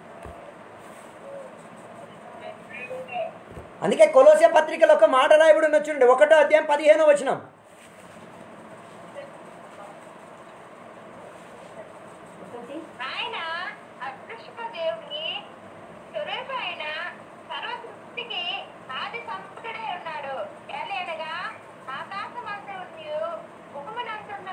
A: అందుకే కొలోసే పత్రికలో ఒక మాట రాయబడి వచ్చుండే ఒకటో అధ్యాయం పదిహేనో వచనం
B: ఒకటి
C: ఆయన అదృష్ట దేవుని సురేష అయిన సర్వ సృష్టికి ఆది సంపుటుడై ఉన్నాడు ఎలాగనగా ఆకాశమందు భూమినందున్న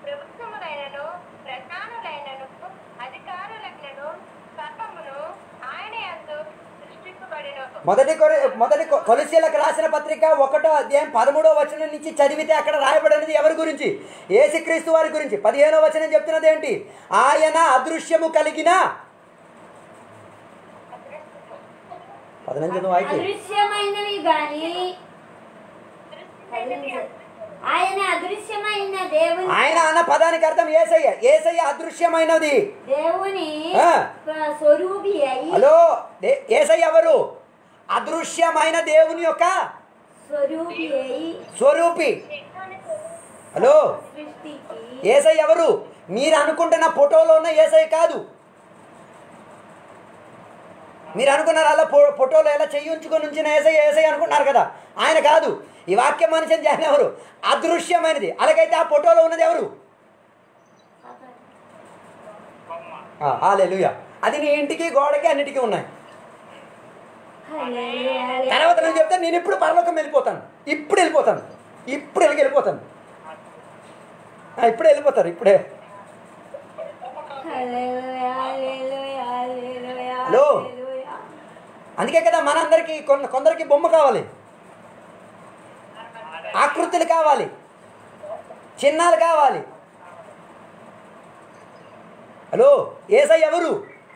C: ప్రభుత్వములైనను ప్రధానులైనను అధికారులైనను సర్వమును ఆయన యందు సృష్టింపబడిన
A: మొదటి కొరి మొదటి కొ- కొలసీలకు రాసిన పత్రిక ఒకటో అధ్యాయం పదమూడో వచనం నుంచి చదివితే అక్కడ రాయబడినది ఎవరి గురించి ఏసుక్రీస్తు వారి గురించి పదిహేనో వచనం చెప్తున్నది ఏంటి ఆయన అదృశ్యము కలిగిన పదినంజను వాయికి
B: అదృశ్యమైనవి గాని ఆయన అదృశ్యమైన దేవుని
A: ఆయన అన్న పదానికి అర్థం ఏసయ్య ఏసయ్య అదృశ్యమైనది
B: దేవుని
A: ఆ.
B: స్వరూపి అయి
A: హలో దే- ఏసయ్య ఎవరు అదృశ్యమైన దేవుని యొక్క
B: స్వరూపి అయి
A: స్వరూపి హలో
B: సృష్టికి
A: ఏసై ఎవరు మీరు అనుకుంటున్న ఫోటోలో ఉన్న ఏసై కాదు మీరు అనుకున్నారు అలా ఫో ఫోటోలో ఎలా చెయ్యి ఉంచుకొని ఉంచిన ఏసై ఏసై అనుకుంటున్నారు కదా ఆయన కాదు ఈ వాక్యం మనిషిని జాయిన్ ఎవరు అదృశ్యమైనది అలాగైతే ఆ ఫోటోలో ఉన్నది ఎవరు హాలేలుయా అది నీ ఇంటికి గోడకి అన్నిటికీ ఉన్నాయి
B: హల్లెలూయా, హల్లెలూయా.
A: తర్వాత నేను చెప్తే నేను ఇప్పుడు పరలోకం వెళ్ళిపోతాను ఇప్పుడు వెళ్ళిపోతాను ఇప్పుడు వెళ్ళి వెళ్ళిపోతాను ఆ, ఇప్పుడే వెళ్ళిపోతారు ఇప్పుడే
B: హల్లెలూయా, హల్లెలూయా, హల్లెలూయా,
A: హలో.
B: హల్లెలూయా.
A: అందుకే కదా మనందరికి కొంద కొందరికి బొమ్మ కావాలి ఆకృతులు కావాలి చిన్నాలు కావాలి హలో ఏసై ఎవరు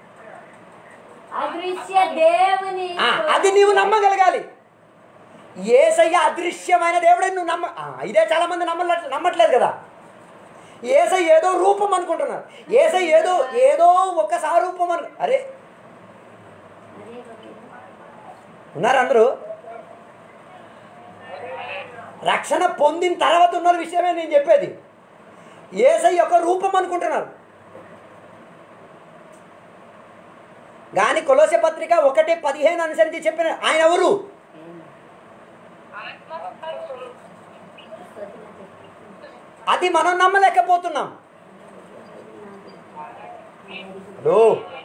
B: అదృశ్య దేవుని
A: ఆ, అది నీవు నమ్మగలగాలి ఏసయ్య అదృశ్యమైన దేవుడని నువ్వు నమ్మ ఆ, ఇదే చాలా మంది నమ్మలే నమ్మట్లేదు కదా ఏసై ఏదో రూపం అనుకుంటున్నారు ఏసై ఏదో ఏదో ఒక సారూపం అను అరే ఉన్నారు అందరూ రక్షణ పొందిన తర్వాత ఉన్న విషయమే నేను చెప్పేది ఏసై ఒక రూపం అనుకుంటున్నారు కానీ కొలోస పత్రిక ఒకటి పదిహేను అనుసరించి చెప్పిన ఆయన ఎవరు అది మనం నమ్మలేకపోతున్నాం హలో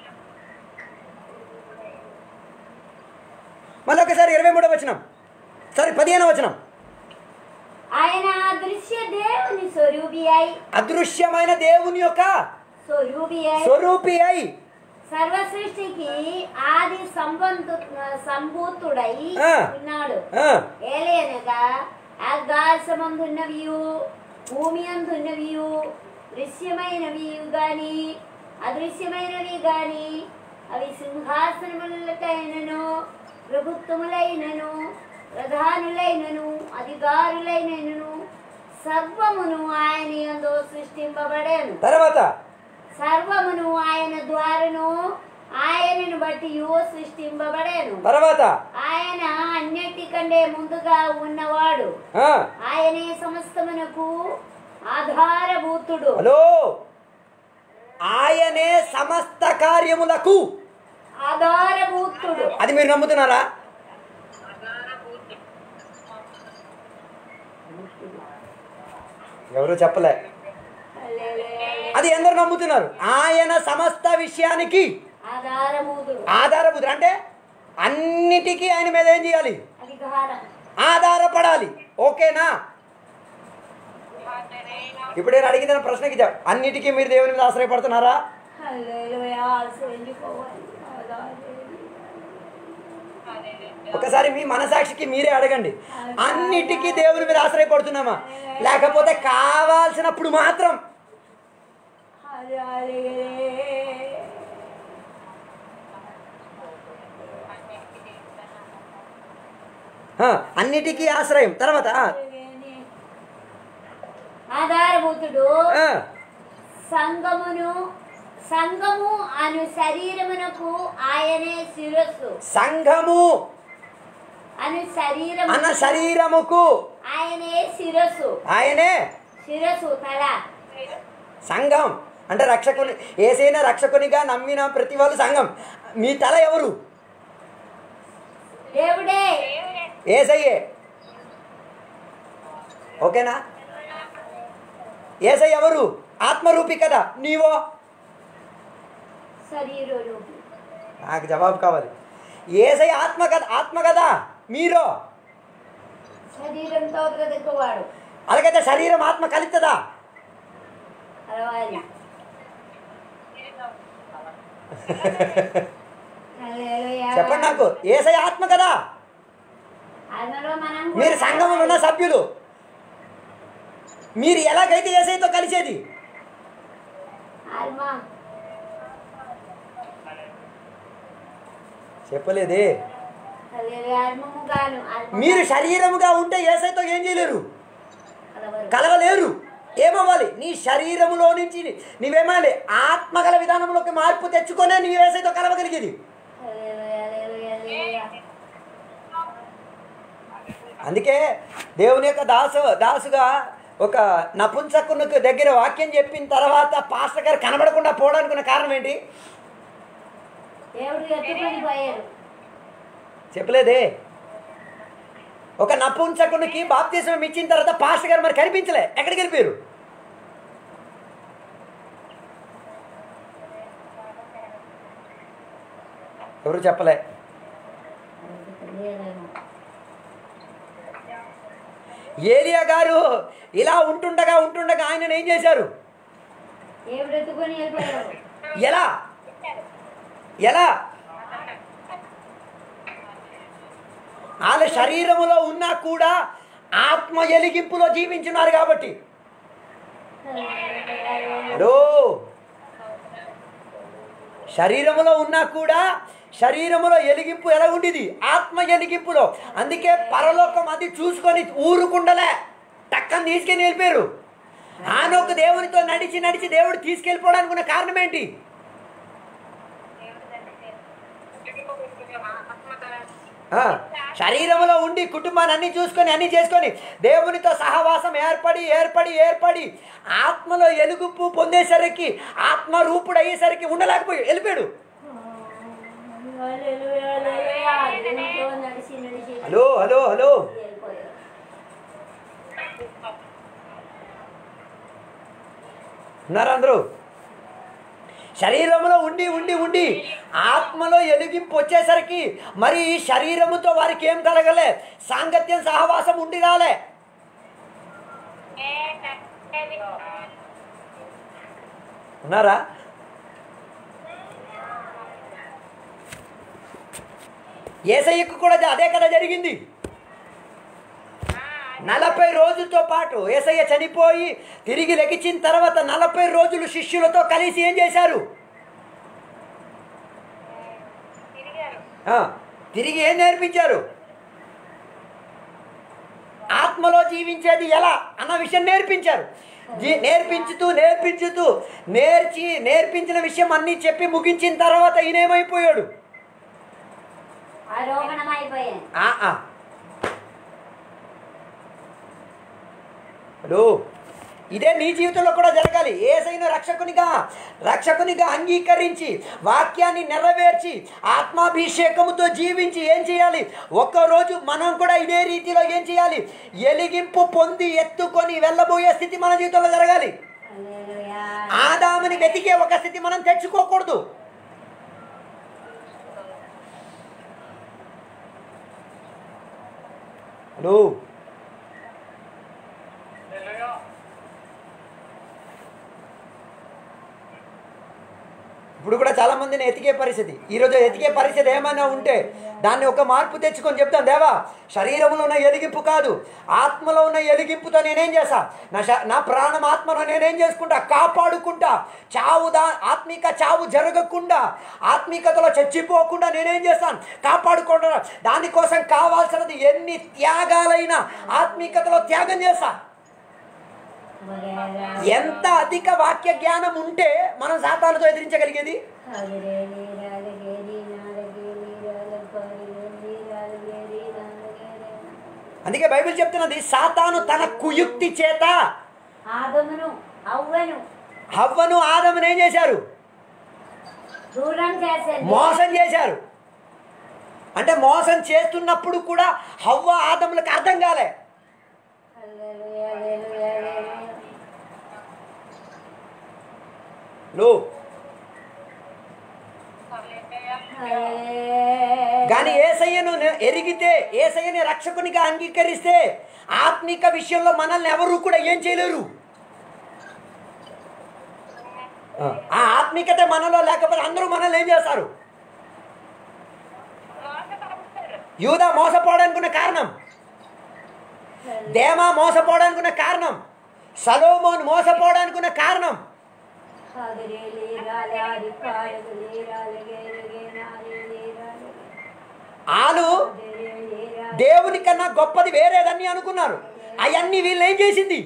A: మళ్ళీ ఒకసారి ఇరవై మూడో వచనం సారీ పదిహేనో వచనం
B: ఆయన అదృశ్య దేవుని స్వరూపి అయి
A: అదృశ్యమైన దేవుని యొక్క
B: స్వరూపి అయి
A: స్వరూపి అయి
B: సర్వ సృష్టికి ఆది సంబంధ సంభూతుడై
A: ఆ.
B: ఉన్నాడు
A: ఆ,
B: ఏలయనగా ఆకాశమందున్నవియు భూమి అందున్నవియు దృశ్యమైనవి గాని అదృశ్యమైనవి గాని అవి సింహాసనములకైనను ప్రభుత్వములైనను ప్రధానులైనను అధికారులైనను సర్వమును ఆయన యందు సృష్టింపబడాను
A: తర్వాత
B: సర్వమును ఆయన ద్వారను ఆయనను బట్టి సృష్టింపబడాను
A: తర్వాత
B: ఆయన అన్నిటికంటే ముందుగా ఉన్నవాడు
A: ఆ,
B: ఆయనే సమస్తమునకు ఆధారభూతుడు
A: హలో ఆయనే సమస్త కార్యములకు
B: ఆధారభూతుడు
A: అది మీరు నమ్ముతున్నారా ఎవరు చెప్పలే అది ఎందరు నమ్ముతున్నారు ఆయన సమస్త విషయానికి
B: ఆధారభూతుడు
A: ఆధారభూతుడు అంటే అన్నిటికీ ఆయన మీద ఏం చేయాలి
B: అధికారం
A: ఆధారపడాలి ఓకేనా ఇప్పుడు నేను అడిగిన ప్రశ్నకి జవాబు. అన్నిటికీ మీరు దేవుని మీద ఆశ్రయపడుతున్నారా
B: హల్లెలూయా, ఆశ్రయించుకోవాలి.
A: ఒకసారి మీ మనసాక్షికి మీరే అడగండి అన్నిటికీ దేవుని మీద ఆశ్రయపడుతున్నామా లేకపోతే కావాల్సినప్పుడు మాత్రం
B: హల్లెలూయా.
A: ఆ, అన్నిటికీ ఆశ్రయం తర్వాత ఆ,
B: ఆధారభూతుడు
A: ఆ,
B: సంగమును సంగము అను శరీరమునకు ఆయనే శిరస్సు
A: సంఘము
B: అను శరీరము
A: అన్న శరీరముకు
B: ఆయనే శిరస్సు
A: ఆయనే
B: శిరస్సు తల
A: సంఘం అంటే రక్షకుని ఏసైనా రక్షకునిగా నమ్మిన ప్రతి వాళ్ళు సంఘం మీ తల ఎవరు
B: దేవుడే
A: ఏసయ్యే ఓకేనా ఏసై ఎవరు ఆత్మరూపి కదా నీవో
B: శరీర రూపి
A: నాకు జవాబు కావాలి ఏసై ఆత్మ కదా ఆత్మ కదా మీరో
B: శరీరంతో బ్రతుకువాడు
A: అలాగైతే శరీరం ఆత్మ కలుతుందా
B: కావాలి హల్లెలూయా.
A: చెప్పండి నాకు ఏసై ఆత్మ కదా
B: అందులో మనం
A: మీరు సంఘంలో ఉన్న సభ్యులు మీరు ఎలాగైతే ఏసైతో కలిసేది
B: ఆత్మ
A: చెప్పలేదే
B: హల్లెలూయా. ఆత్మము గాను ఆత్మ
A: మీరు శరీరముగా ఉంటే ఏసైతో ఏం చేయలేరు
B: కలవరు.
A: కలవలేరు ఏమవ్వాలి నీ శరీరములో నుంచి నీవేమాలి ఆత్మగల విధానంలోకి మార్పు తెచ్చుకొనే నీ ఏసైతో కలవగలిగేది
B: హల్లెలూయా, హల్లెలూయా, హల్లెలూయా.
A: అందుకే దేవుని యొక్క దాసు దాసుగా ఒక నపుంసకునికి దగ్గర వాక్యం చెప్పిన తర్వాత పాస్టర్ గారు కనబడకుండా పోవడానికి ఉన్న కారణం ఏంటి
B: దేవుడు ఎత్తుకొని పోయారు
A: చెప్పలేదే ఒక నపుంసకునికి బాప్తీసం ఇచ్చిన తర్వాత పాస్టర్ గారు మరి కనిపించలే ఎక్కడికి వెళ్ళిపోయారు ఎవరు చెప్పలే
B: తెలియదేమో.
A: ఏలియా గారు ఇలా ఉంటుండగా ఉంటుండగా ఆయన ఏం చేశారు
B: దేవుడు ఎత్తుకొని వెళ్ళిపోయారు
A: ఎలా ఎలా వాళ్ళ శరీరములో ఉన్నా కూడా ఆత్మ ఎలిగింపులో జీవించున్నారు కాబట్టి హలో శరీరములో ఉన్నా కూడా శరీరములో ఎలిగింపు ఎలా ఉండేది ఆత్మ ఎలిగింపులో అందుకే పరలోకం అది చూసుకొని ఊరుకుండలే టక్కని తీసుకెళ్ళి వెళ్ళిపోయారు ఆనొక దేవునితో నడిచి నడిచి దేవుడు తీసుకెళ్ళిపోవడానికి ఉన్న కారణం ఏంటి ఆ, శరీరంలో ఉండి కుటుంబాన్ని అన్ని చూసుకొని అన్ని చేసుకొని దేవునితో సహవాసం ఏర్పడి ఏర్పడి ఏర్పడి ఆత్మలో ఎలుగుపు పొందేసరికి ఆత్మ రూపుడు అయ్యేసరికి ఉండలేకపోయి వెళ్ళిపోయాడు
B: హల్లెలూయా, హల్లెలూయా. దేవునితో నడిచి నడిచి
A: హలో హలో హలో
B: వెళ్ళిపోయారు
A: ఉన్నారా అందరూ శరీరంలో ఉండి ఉండి ఉండి ఆత్మలో ఎలుగింపు వచ్చేసరికి మరి ఈ శరీరముతో వారికి ఏం కలగలే సాంగత్యం సహవాసం ఉండి రాలే ఉన్నారా ఏసయ్యకు కూడా అదే కదా జరిగింది నలభై రోజులతో పాటు ఏసయ్య చనిపోయి తిరిగి లెగిచిన తర్వాత నలభై రోజులు శిష్యులతో కలిసి ఏం చేశారు ఆ, తిరిగి ఏం నేర్పించారు ఆత్మలో జీవించేది ఎలా అన్న విషయం నేర్పించారు జీ- నేర్పించుతూ నేర్పించుతూ నేర్చి నేర్పించిన విషయం అన్నీ చెప్పి ముగించిన తర్వాత ఈయన ఏమైపోయాడు
B: ఆరోహణం అయిపోయాను
A: ఆ, ఆ. హలో ఇదే నీ జీవితంలో కూడా జరగాలి ఏసైన రక్షకునిగా రక్షకునిగా అంగీకరించి వాక్యాన్ని నెరవేర్చి ఆత్మాభిషేకముతో జీవించి ఏం చేయాలి ఒక్కరోజు మనం కూడా ఇదే రీతిలో ఏం చేయాలి ఎలిగింపు పొంది ఎత్తుకొని వెళ్ళబోయే స్థితి మన జీవితంలో జరగాలి
B: హల్లెలూయా.
A: ఆదాముని వెతికే ఒక స్థితి మనం తెచ్చుకోకూడదు హలో ఇప్పుడు కూడా చాలా మందిని ఎతికే పరిస్థితి ఈరోజు ఎతికే పరిస్థితి ఏమైనా ఉంటే దాన్ని ఒక మార్పు తెచ్చుకొని చెప్తాను దేవా శరీరంలో ఉన్న ఎలిగింపు కాదు ఆత్మలో ఉన్న ఎలిగింపుతో నేనేం చేస్తా నా శ- నా ప్రాణం ఆత్మను నేనేం చేసుకుంటా కాపాడుకుంటా చావు దా ఆత్మిక చావు జరగకుండా ఆత్మికతలో చచ్చిపోకుండా నేనేం చేస్తాను కాపాడుకుంటా దానికోసం కావాల్సినది ఎన్ని త్యాగాలైనా ఆత్మికతలో త్యాగం చేస్తా
B: వగేరా.
A: ఎంత అధిక వాక్య జ్ఞానం ఉంటే మనం సాతానుతో ఎదిరించగలిగేది
B: హల్లెలూయా, హల్లెలూయా, హల్లెలూయా, హల్లెలూయా, హల్లెలూయా.
A: అందుకే బైబిల్ చెప్తున్నది సాతాను తన కుయుక్తి చేత
B: ఆదమును అవ్వను
A: హవ్వను ఆదమును ఏం చేశారు
B: దూరం చేశాను
A: మోసం చేశారు అంటే మోసం చేస్తున్నప్పుడు కూడా హవ్వ ఆదములకు అర్థం కాలే
B: హల్లెలూయా, హల్లెలూయా, హల్లెలూయా.
A: లో
B: హల్లెలూయా.
A: కానీ ఏసయ్యను నే- ఎరిగితే ఏసయ్యని రక్షకునిగా అంగీకరిస్తే ఆత్మిక విషయంలో మనల్ని ఎవరు కూడా ఏం చేయలేరు ఆ, ఆ ఆత్మికత మనలో లేకపోతే అందరూ మనల్ని ఏం చేస్తారు
C: మోసపరుస్తారు
A: యూదా మోసపోవడానికి ఉన్న కారణం దేమా మోసపోవడానికి ఉన్న కారణం సలోమోన్ మోసపోవడానికి ఉన్న కారణం వాళ్ళు దేవుని కన్నా గొప్పది వేరేదని అనుకున్నారు అవన్నీ వీళ్ళు ఏం చేసింది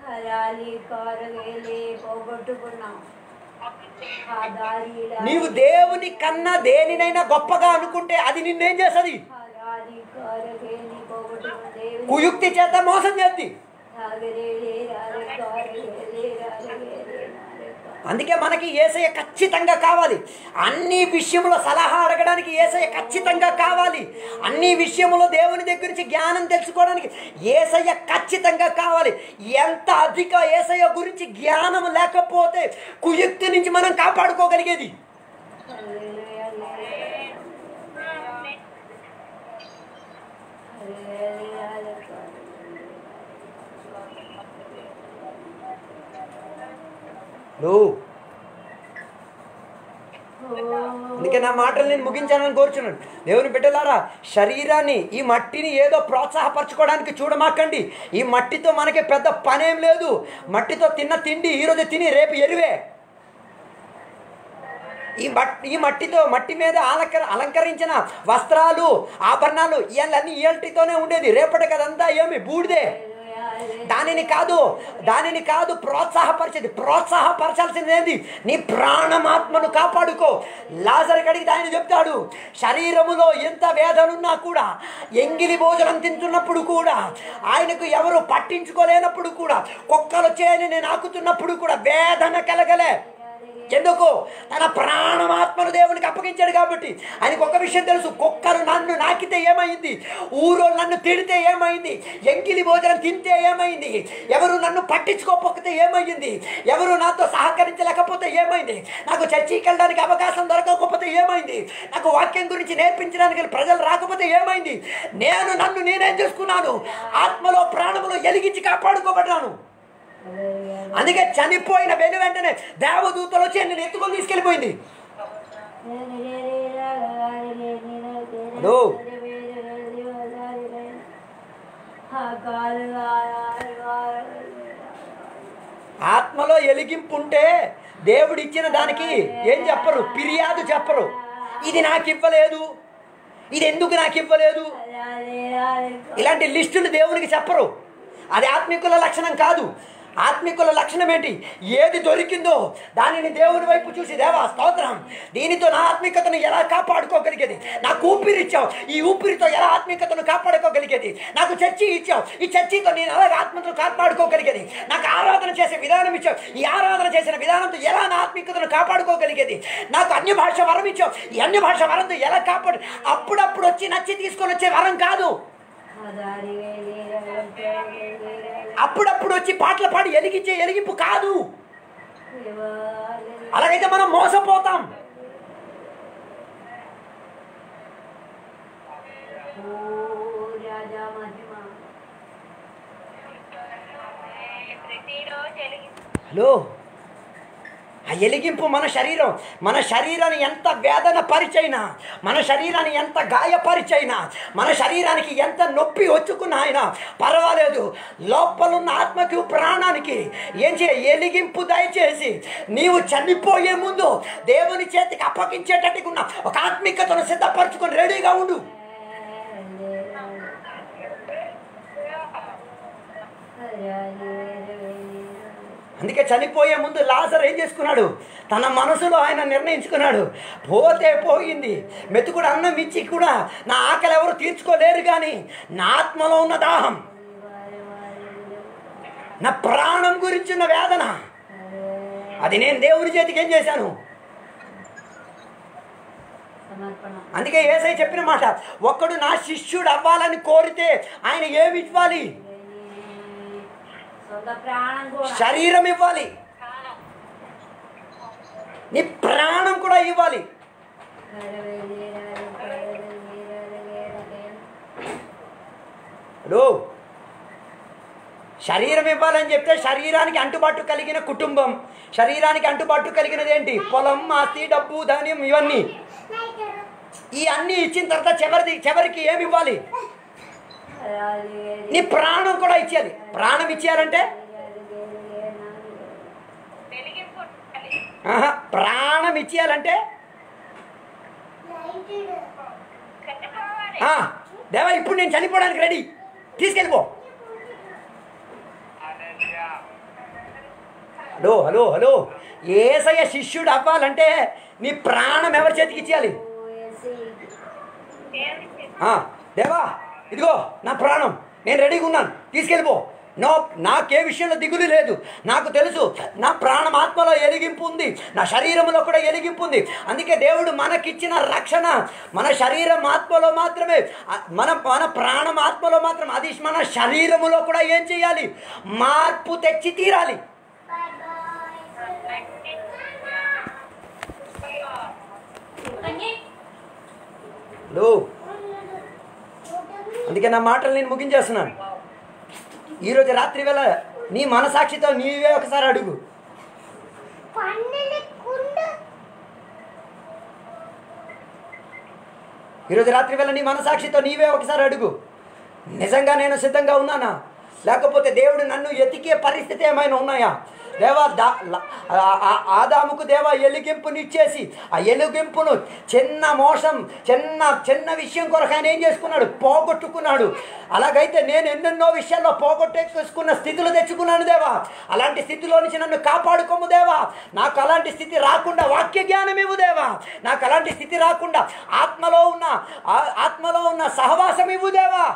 B: పోగొట్టుకున్నాం ఆ దారిలా
A: నీవు దేవుని కన్నా దేనినైనా గొప్పగా అనుకుంటే అది నిన్నేం చేస్తుంది
B: హరాలి కారగేలి పోగొట్టుకున్న దేవుని
A: కుయుక్తి చేత మోసం చేద్ది
B: సాగరేలే రాలే కారగేలే రాలగేలే నారే కా-
A: అందుకే మనకి ఏసయ్య ఖచ్చితంగా కావాలి అన్ని విషయంలో సలహా అడగడానికి ఏసయ్య ఖచ్చితంగా కావాలి అన్ని విషయంలో దేవుని దగ్గర నుంచి జ్ఞానం తెలుసుకోవడానికి ఏసయ్య ఖచ్చితంగా కావాలి ఎంత అధిక ఏసయ్య గురించి జ్ఞానం లేకపోతే కుయుక్తి నుంచి మనం కాపాడుకోగలిగేది
B: హల్లెలూయా, హల్లెలూయా. హల్లెలూయా, హల్లెలూయా.
A: లో అందుకే నా మాటలు నేను ముగించానని కోరుచున్నాను దేవుని బిడ్డలారా శరీరాన్ని ఈ మట్టిని ఏదో ప్రోత్సాహపరచుకోవడానికి చూడమాకండి ఈ మట్టితో మనకి పెద్ద పనేం లేదు మట్టితో తిన్న తిండి ఈరోజు తిని రేపు ఎరివే ఈ మట్టి ఈ మట్టితో మట్టి మీద అలంకర అలంకరించిన వస్త్రాలు ఆభరణాలు ఇవన్నీ ఇయల్టితోనే ఉండేది రేపటికి అదంతా ఏమి బూడిదే
B: హల్లెలూయా, హల్లెలూయా.
A: దానిని కాదు దానిని కాదు ప్రోత్సాహపరిచేది ప్రోత్సాహపరచాల్సింది ఏంది నీ ప్రాణమాత్మను కాపాడుకో లాజర్ కడిగి ఆయన చెప్తాడు శరీరములో ఎంత వేదనున్నా కూడా ఎంగిలి భోజనం తింటున్నప్పుడు కూడా ఆయనకు ఎవరు పట్టించుకోలేనప్పుడు కూడా కుక్కలు వచ్చాయని నేను ఆకుతున్నప్పుడు కూడా వేదన కలగలే ఎందుకు తన ప్రాణమాత్మను దేవునికి అప్పగించాడు కాబట్టి ఆయనకు ఒక విషయం తెలుసు కుక్కలు నన్ను నాకితే ఏమైంది ఊరో నన్ను తిడితే ఏమైంది ఎంకిలి భోజనం తింటే ఏమైంది ఎవరు నన్ను పట్టించుకోకపోతే ఏమైంది ఎవరు నాతో సహకరించలేకపోతే ఏమైంది నాకు చర్చికి వెళ్ళడానికి అవకాశం దొరకకపోతే ఏమైంది నాకు వాక్యం గురించి నేర్పించడానికి ప్రజలు రాకపోతే ఏమైంది నేను నన్ను నేనేం చేసుకున్నాను ఆత్మలో ప్రాణములో ఎలిగించి కాపాడుకోబడ్డాను
B: హల్లెలూయా.
A: అందుకే చనిపోయిన వెను వెంటనే దేవదూతలు వచ్చి నేను ఎత్తుకొని తీసుకెళ్ళిపోయింది హలో. ఆత్మలో ఎలిగింపు ఉంటే దేవుడు ఇచ్చిన దానికి ఏం చెప్పరు ఫిర్యాదు చెప్పరు ఇది నాకు ఇవ్వలేదు ఇది ఎందుకు నాకు ఇవ్వలేదు ఇలాంటి లిస్టులు దేవునికి చెప్పరు అది ఆత్మికుల లక్షణం కాదు ఆత్మికుల లక్షణం ఏంటి ఏది దొరికిందో దానిని దేవుని వైపు చూసి దేవా స్తోత్రం దీనితో నా ఆత్మికతను ఎలా కాపాడుకోగలిగేది నాకు ఊపిరి ఇచ్చావు ఈ ఊపిరితో ఎలా ఆత్మికతను కాపాడుకోగలిగేది నాకు చర్చి ఇచ్చావు ఈ చర్చితో నేను ఎలా ఆత్మతను కాపాడుకోగలిగేది నాకు ఆరాధన చేసే విధానం ఇచ్చావు ఈ ఆరాధన చేసిన విధానంతో ఎలా నా ఆత్మికతను కాపాడుకోగలిగేది నాకు అన్య భాష వరం ఇచ్చావు ఈ అన్య భాష వరంతో ఎలా కాపాడు అప్పుడప్పుడు వచ్చి నచ్చి తీసుకొని వచ్చే వరం కాదు అప్పుడప్పుడు వచ్చి పాటలు పాడి ఎలిగించే ఎలిగింపు కాదు అలాగైతే మనం మోసపోతాం
B: రాజా మహిమ
C: ప్రతిరోజు ఎలిగి
A: హలో ఆ ఎలిగింపు మన శరీరం మన శరీరాన్ని ఎంత వేదన పరిచైనా మన శరీరాన్ని ఎంత గాయపరిచైనా మన శరీరానికి ఎంత నొప్పి వచ్చుకున్నా ఆయన పర్వాలేదు లోపలున్న ఆత్మకు ప్రాణానికి ఏం చేయ ఎలిగింపు దయచేసి నీవు చనిపోయే ముందు దేవుని చేతికి అప్పగించేటట్టుగా ఉన్న ఒక ఆత్మికతను సిద్ధపరచుకొని రెడీగా ఉండు అందుకే చనిపోయే ముందు లాజర్ ఏం చేసుకున్నాడు తన మనసులో ఆయన నిర్ణయించుకున్నాడు పోతే పోయింది మెతుకుడు అన్నం ఇచ్చి కూడా నా ఆకలి ఎవరు తీర్చుకోలేరు కానీ నా ఆత్మలో ఉన్న దాహం నా ప్రాణం గురించి ఉన్న వేదన అది నేను దేవుని చేతికి ఏం చేశాను
B: సమర్పణ
A: అందుకే ఏసై చెప్పిన మాట ఒక్కడు నా శిష్యుడు అవ్వాలని కోరితే ఆయన ఏమి ఇవ్వాలి
B: సొంత ప్రాణం కూడా
A: శరీరం ఇవ్వాలి నీ ప్రాణం కూడా ఇవ్వాలి హలో శరీరం ఇవ్వాలని చెప్తే శరీరానికి అంటుబాటు కలిగిన కుటుంబం శరీరానికి అంటుబాటు కలిగినది ఏంటి పొలం ఆస్తి డబ్బు ధాన్యం ఇవన్నీ ఈ అన్నీ ఇచ్చిన తర్వాత చివరిది చివరికి ఏమి ఇవ్వాలి నీ ప్రాణం కూడా ఇచ్చేయాలి ప్రాణం ఇచ్చేయాలంటే
C: వెలిగింపు ఉండాలి.
A: ఆహా, ప్రాణం ఇచ్చేయాలంటే
C: చనిపోవాలి.
A: ఆ, దేవా ఇప్పుడు నేను చనిపోవడానికి రెడీ తీసుకెళ్ళిపో హలో హలో హలో ఏసయ్య శిష్యుడు అవ్వాలంటే నీ ప్రాణం ఎవరి చేతికి ఇచ్చేయాలి
C: దేవుడికి
A: ఆ, దేవా ఇదిగో నా ప్రాణం నేను రెడీగా ఉన్నాను తీసుకెళ్ళిపో నో నాకే విషయంలో దిగులు లేదు నాకు తెలుసు నా ప్రాణం ఆత్మలో ఎలిగింపు ఉంది నా శరీరంలో కూడా ఎలిగింపు ఉంది అందుకే దేవుడు మనకిచ్చిన రక్షణ మన శరీరం ఆత్మలో మాత్రమే ఆ, మన మన ప్రాణం ఆత్మలో మాత్రం అది మన శరీరములో కూడా ఏం చేయాలి మార్పు తెచ్చి తీరాలి హలో అందుకే నా మాటలు నేను ముగించేస్తున్నాను ఈరోజు రాత్రి వేళ నీ మనసాక్షితో నీవే ఒకసారి అడుగు ఈరోజు రాత్రి వేళ నీ మనసాక్షితో నీవే ఒకసారి అడుగు నిజంగా నేను సిద్ధంగా ఉన్నానా లేకపోతే దేవుడు నన్ను ఎతికే పరిస్థితి ఏమైనా ఉన్నాయా దేవా దా ల- ఆ- ఆ- ఆదాముకు దేవా ఎలుగింపునిచ్చేసి ఆ ఎలుగింపును చిన్న మోసం చిన్న చిన్న విషయం కొరకు ఆయన ఏం చేసుకున్నాడు పోగొట్టుకున్నాడు అలాగైతే నేను ఎన్నెన్నో విషయాల్లో పోగొట్టేసుకున్న స్థితిలో తెచ్చుకున్నాను దేవా అలాంటి స్థితిలో నుంచి నన్ను కాపాడుకోము దేవా నాకు అలాంటి స్థితి రాకుండా వాక్య జ్ఞానం ఇవ్వు దేవా నాకు అలాంటి స్థితి రాకుండా ఆత్మలో ఉన్న ఆ- ఆత్మలో ఉన్న సహవాసం ఇవ్వు దేవా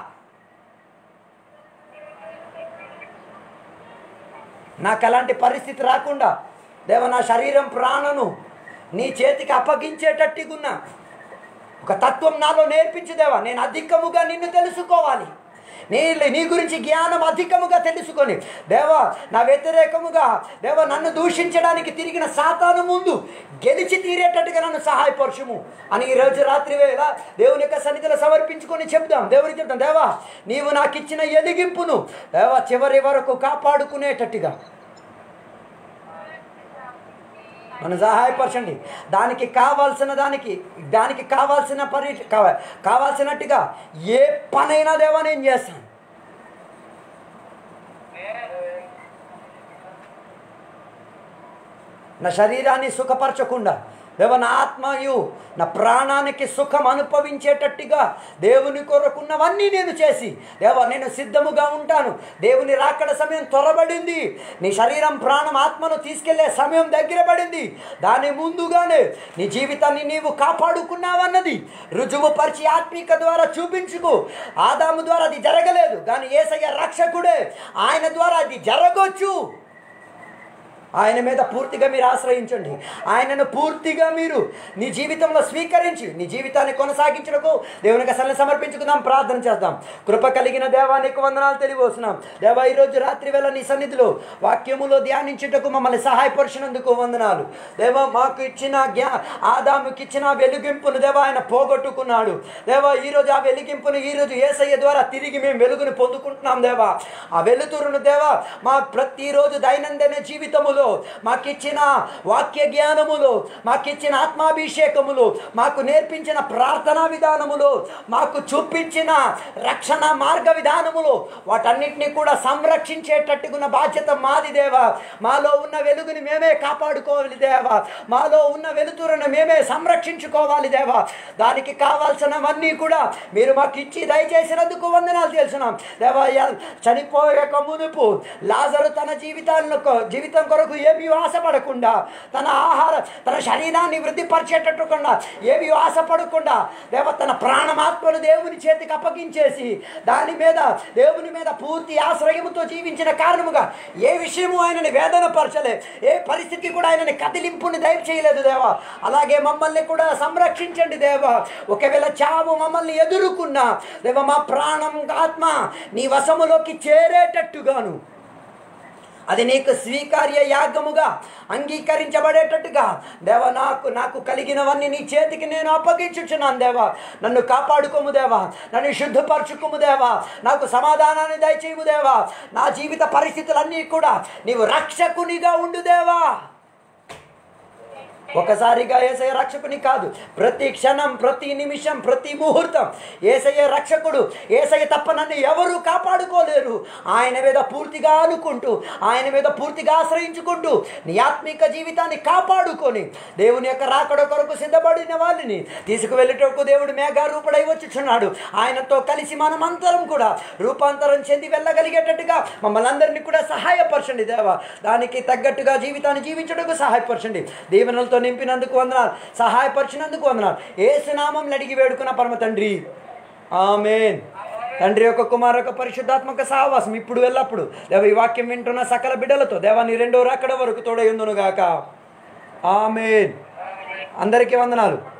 A: నాకు అలాంటి పరిస్థితి రాకుండా దేవ నా శరీరం ప్రాణను నీ చేతికి అప్పగించేటట్టుగున్నా ఒక తత్వం నాలో నేర్పించు దేవా నేను అధికముగా నిన్ను తెలుసుకోవాలి నీ నీ గురించి జ్ఞానం అధికముగా తెలుసుకొని దేవా నా వ్యతిరేకముగా దేవా నన్ను దూషించడానికి తిరిగిన సాతాను ముందు గెలిచి తీరేటట్టుగా నన్ను సహాయపరచుము అని ఈ రోజు రాత్రి వేళ దేవుని యొక్క సన్నిధిలో సమర్పించుకొని చెప్దాం దేవునికి చెప్తాం దేవా నీవు నాకు ఇచ్చిన ఎదిగింపును దేవా చివరి వరకు కాపాడుకునేటట్టుగా నన్ను సహాయపరచండి దానికి కావాల్సిన దానికి దానికి కావాల్సిన పరి కావ- కావాల్సినట్టుగా ఏ పనైనా దేవా నేను చేస్తాను నా శరీరాన్ని సుఖపరచకుండా దేవ నా ఆత్మయు నా ప్రాణానికి సుఖం అనుభవించేటట్టుగా దేవుని కొరకున్నవన్నీ నేను చేసి దేవ నేను సిద్ధముగా ఉంటాను దేవుని రాకడ సమయం త్వరబడింది నీ శరీరం ప్రాణం ఆత్మను తీసుకెళ్లే సమయం దగ్గర పడింది దాని ముందుగానే నీ జీవితాన్ని నీవు కాపాడుకున్నావన్నది రుజువు పరిచి ఆత్మిక ద్వారా చూపించుకు ఆదాము ద్వారా అది జరగలేదు కానీ ఏసయ్య రక్షకుడే ఆయన ద్వారా అది జరగొచ్చు ఆయన మీద పూర్తిగా మీరు ఆశ్రయించండి ఆయనను పూర్తిగా మీరు నీ జీవితంలో స్వీకరించి నీ జీవితాన్ని కొనసాగించడకు దేవునికి అసలు సమర్పించుకుందాం ప్రార్థన చేద్దాం కృప కలిగిన దేవానికి వందనాలు తెలియవస్తున్నాం దేవా ఈరోజు రాత్రి వేళ నీ సన్నిధిలో వాక్యములో ధ్యానించుటకు మమ్మల్ని సహాయపరిచినందుకు వందనాలు దేవా మాకు ఇచ్చిన జ్ఞా ఆదాముకి ఇచ్చిన వెలుగింపును దేవా ఆయన పోగొట్టుకున్నాడు దేవా ఈరోజు ఆ వెలిగింపును ఈరోజు ఏసయ్య ద్వారా తిరిగి మేము వెలుగుని పొందుకుంటున్నాం దేవా ఆ వెలుతురును దేవా మా ప్రతిరోజు దైనందిన జీవితములో మాకిచ్చిన వాక్య జ్ఞానములో మాకిచ్చిన ఆత్మాభిషేకములు మాకు నేర్పించిన ప్రార్థనా విధానములు మాకు చూపించిన రక్షణ మార్గ విధానములు వాటన్నిటిని కూడా సంరక్షించేటట్టుకున్న బాధ్యత మాది దేవా మాలో ఉన్న వెలుగుని మేమే కాపాడుకోవాలి దేవా మాలో ఉన్న వెలుతురును మేమే సంరక్షించుకోవాలి దేవా దానికి కావాల్సినవన్నీ కూడా మీరు మాకు ఇచ్చి దయచేసినందుకు వందనాలు తెలుసున్నాం దేవా ఎల్- చనిపోయక మునుపు లాజరు తన జీవితాలను కొ- జీవితం కొరకు ఏమీ ఆశపడకుండా తన ఆహార తన శరీరాన్ని వృద్ధిపరిచేటట్టుకుండా ఏమీ ఆశపడకుండా దేవ తన ప్రాణమాత్మను దేవుని చేతికి అప్పగించేసి దాని మీద దేవుని మీద పూర్తి ఆశ్రయముతో జీవించిన కారణముగా ఏ విషయము ఆయనని వేదన పరచలే ఏ పరిస్థితి కూడా ఆయనని కదిలింపుని దయ చేయలేదు దేవా అలాగే మమ్మల్ని కూడా సంరక్షించండి దేవా ఒకవేళ చావు మమ్మల్ని ఎదుర్కొన్నా దేవ మా ప్రాణం ఆత్మ నీ వశములోకి చేరేటట్టుగాను అది నీకు స్వీకార్య యాగముగా అంగీకరించబడేటట్టుగా దేవ నాకు నాకు కలిగినవన్నీ నీ చేతికి నేను అప్పగించుచున్నాను దేవా నన్ను కాపాడుకోము దేవా నన్ను శుద్ధపరచుకోము దేవా నాకు సమాధానాన్ని దయచేయము దేవా నా జీవిత పరిస్థితులన్నీ కూడా నీవు రక్షకునిగా ఉండు దేవా ఒకసారిగా ఏసయ్య రక్షకుని కాదు ప్రతి క్షణం ప్రతి నిమిషం ప్రతి ముహూర్తం ఏసయ్య రక్షకుడు ఏసయ్య తప్ప నన్ను ఎవరు కాపాడుకోలేరు ఆయన మీద పూర్తిగా అనుకుంటూ ఆయన మీద పూర్తిగా ఆశ్రయించుకుంటూ నీ ఆత్మిక జీవితాన్ని కాపాడుకొని దేవుని యొక్క రాకడ కొరకు సిద్ధపడిన వాళ్ళని తీసుకువెళ్ళేటకు దేవుడు మేఘారూపుడై వచ్చుచున్నాడు ఆయనతో కలిసి మనమంతరం కూడా రూపాంతరం చెంది వెళ్ళగలిగేటట్టుగా మమ్మల్ని అందరినీ కూడా సహాయపరచండి దేవా దానికి తగ్గట్టుగా జీవితాన్ని జీవించడానికి సహాయపరచండి దీవెనలతో నింపినందుకు వందనాలు సహాయపరిచినందుకు వందనాలు ఏ సునామం అడిగి వేడుకున్న పరమ తండ్రి ఆమెన్ తండ్రి యొక్క కుమార యొక్క పరిశుద్ధాత్మక సహవాసం ఇప్పుడు వెళ్ళప్పుడు దేవ ఈ వాక్యం వింటున్న సకల బిడ్డలతో దేవాన్ని రెండో రాకడ వరకు తోడై ఉందునుగాక ఆమెన్ అందరికీ వందనాలు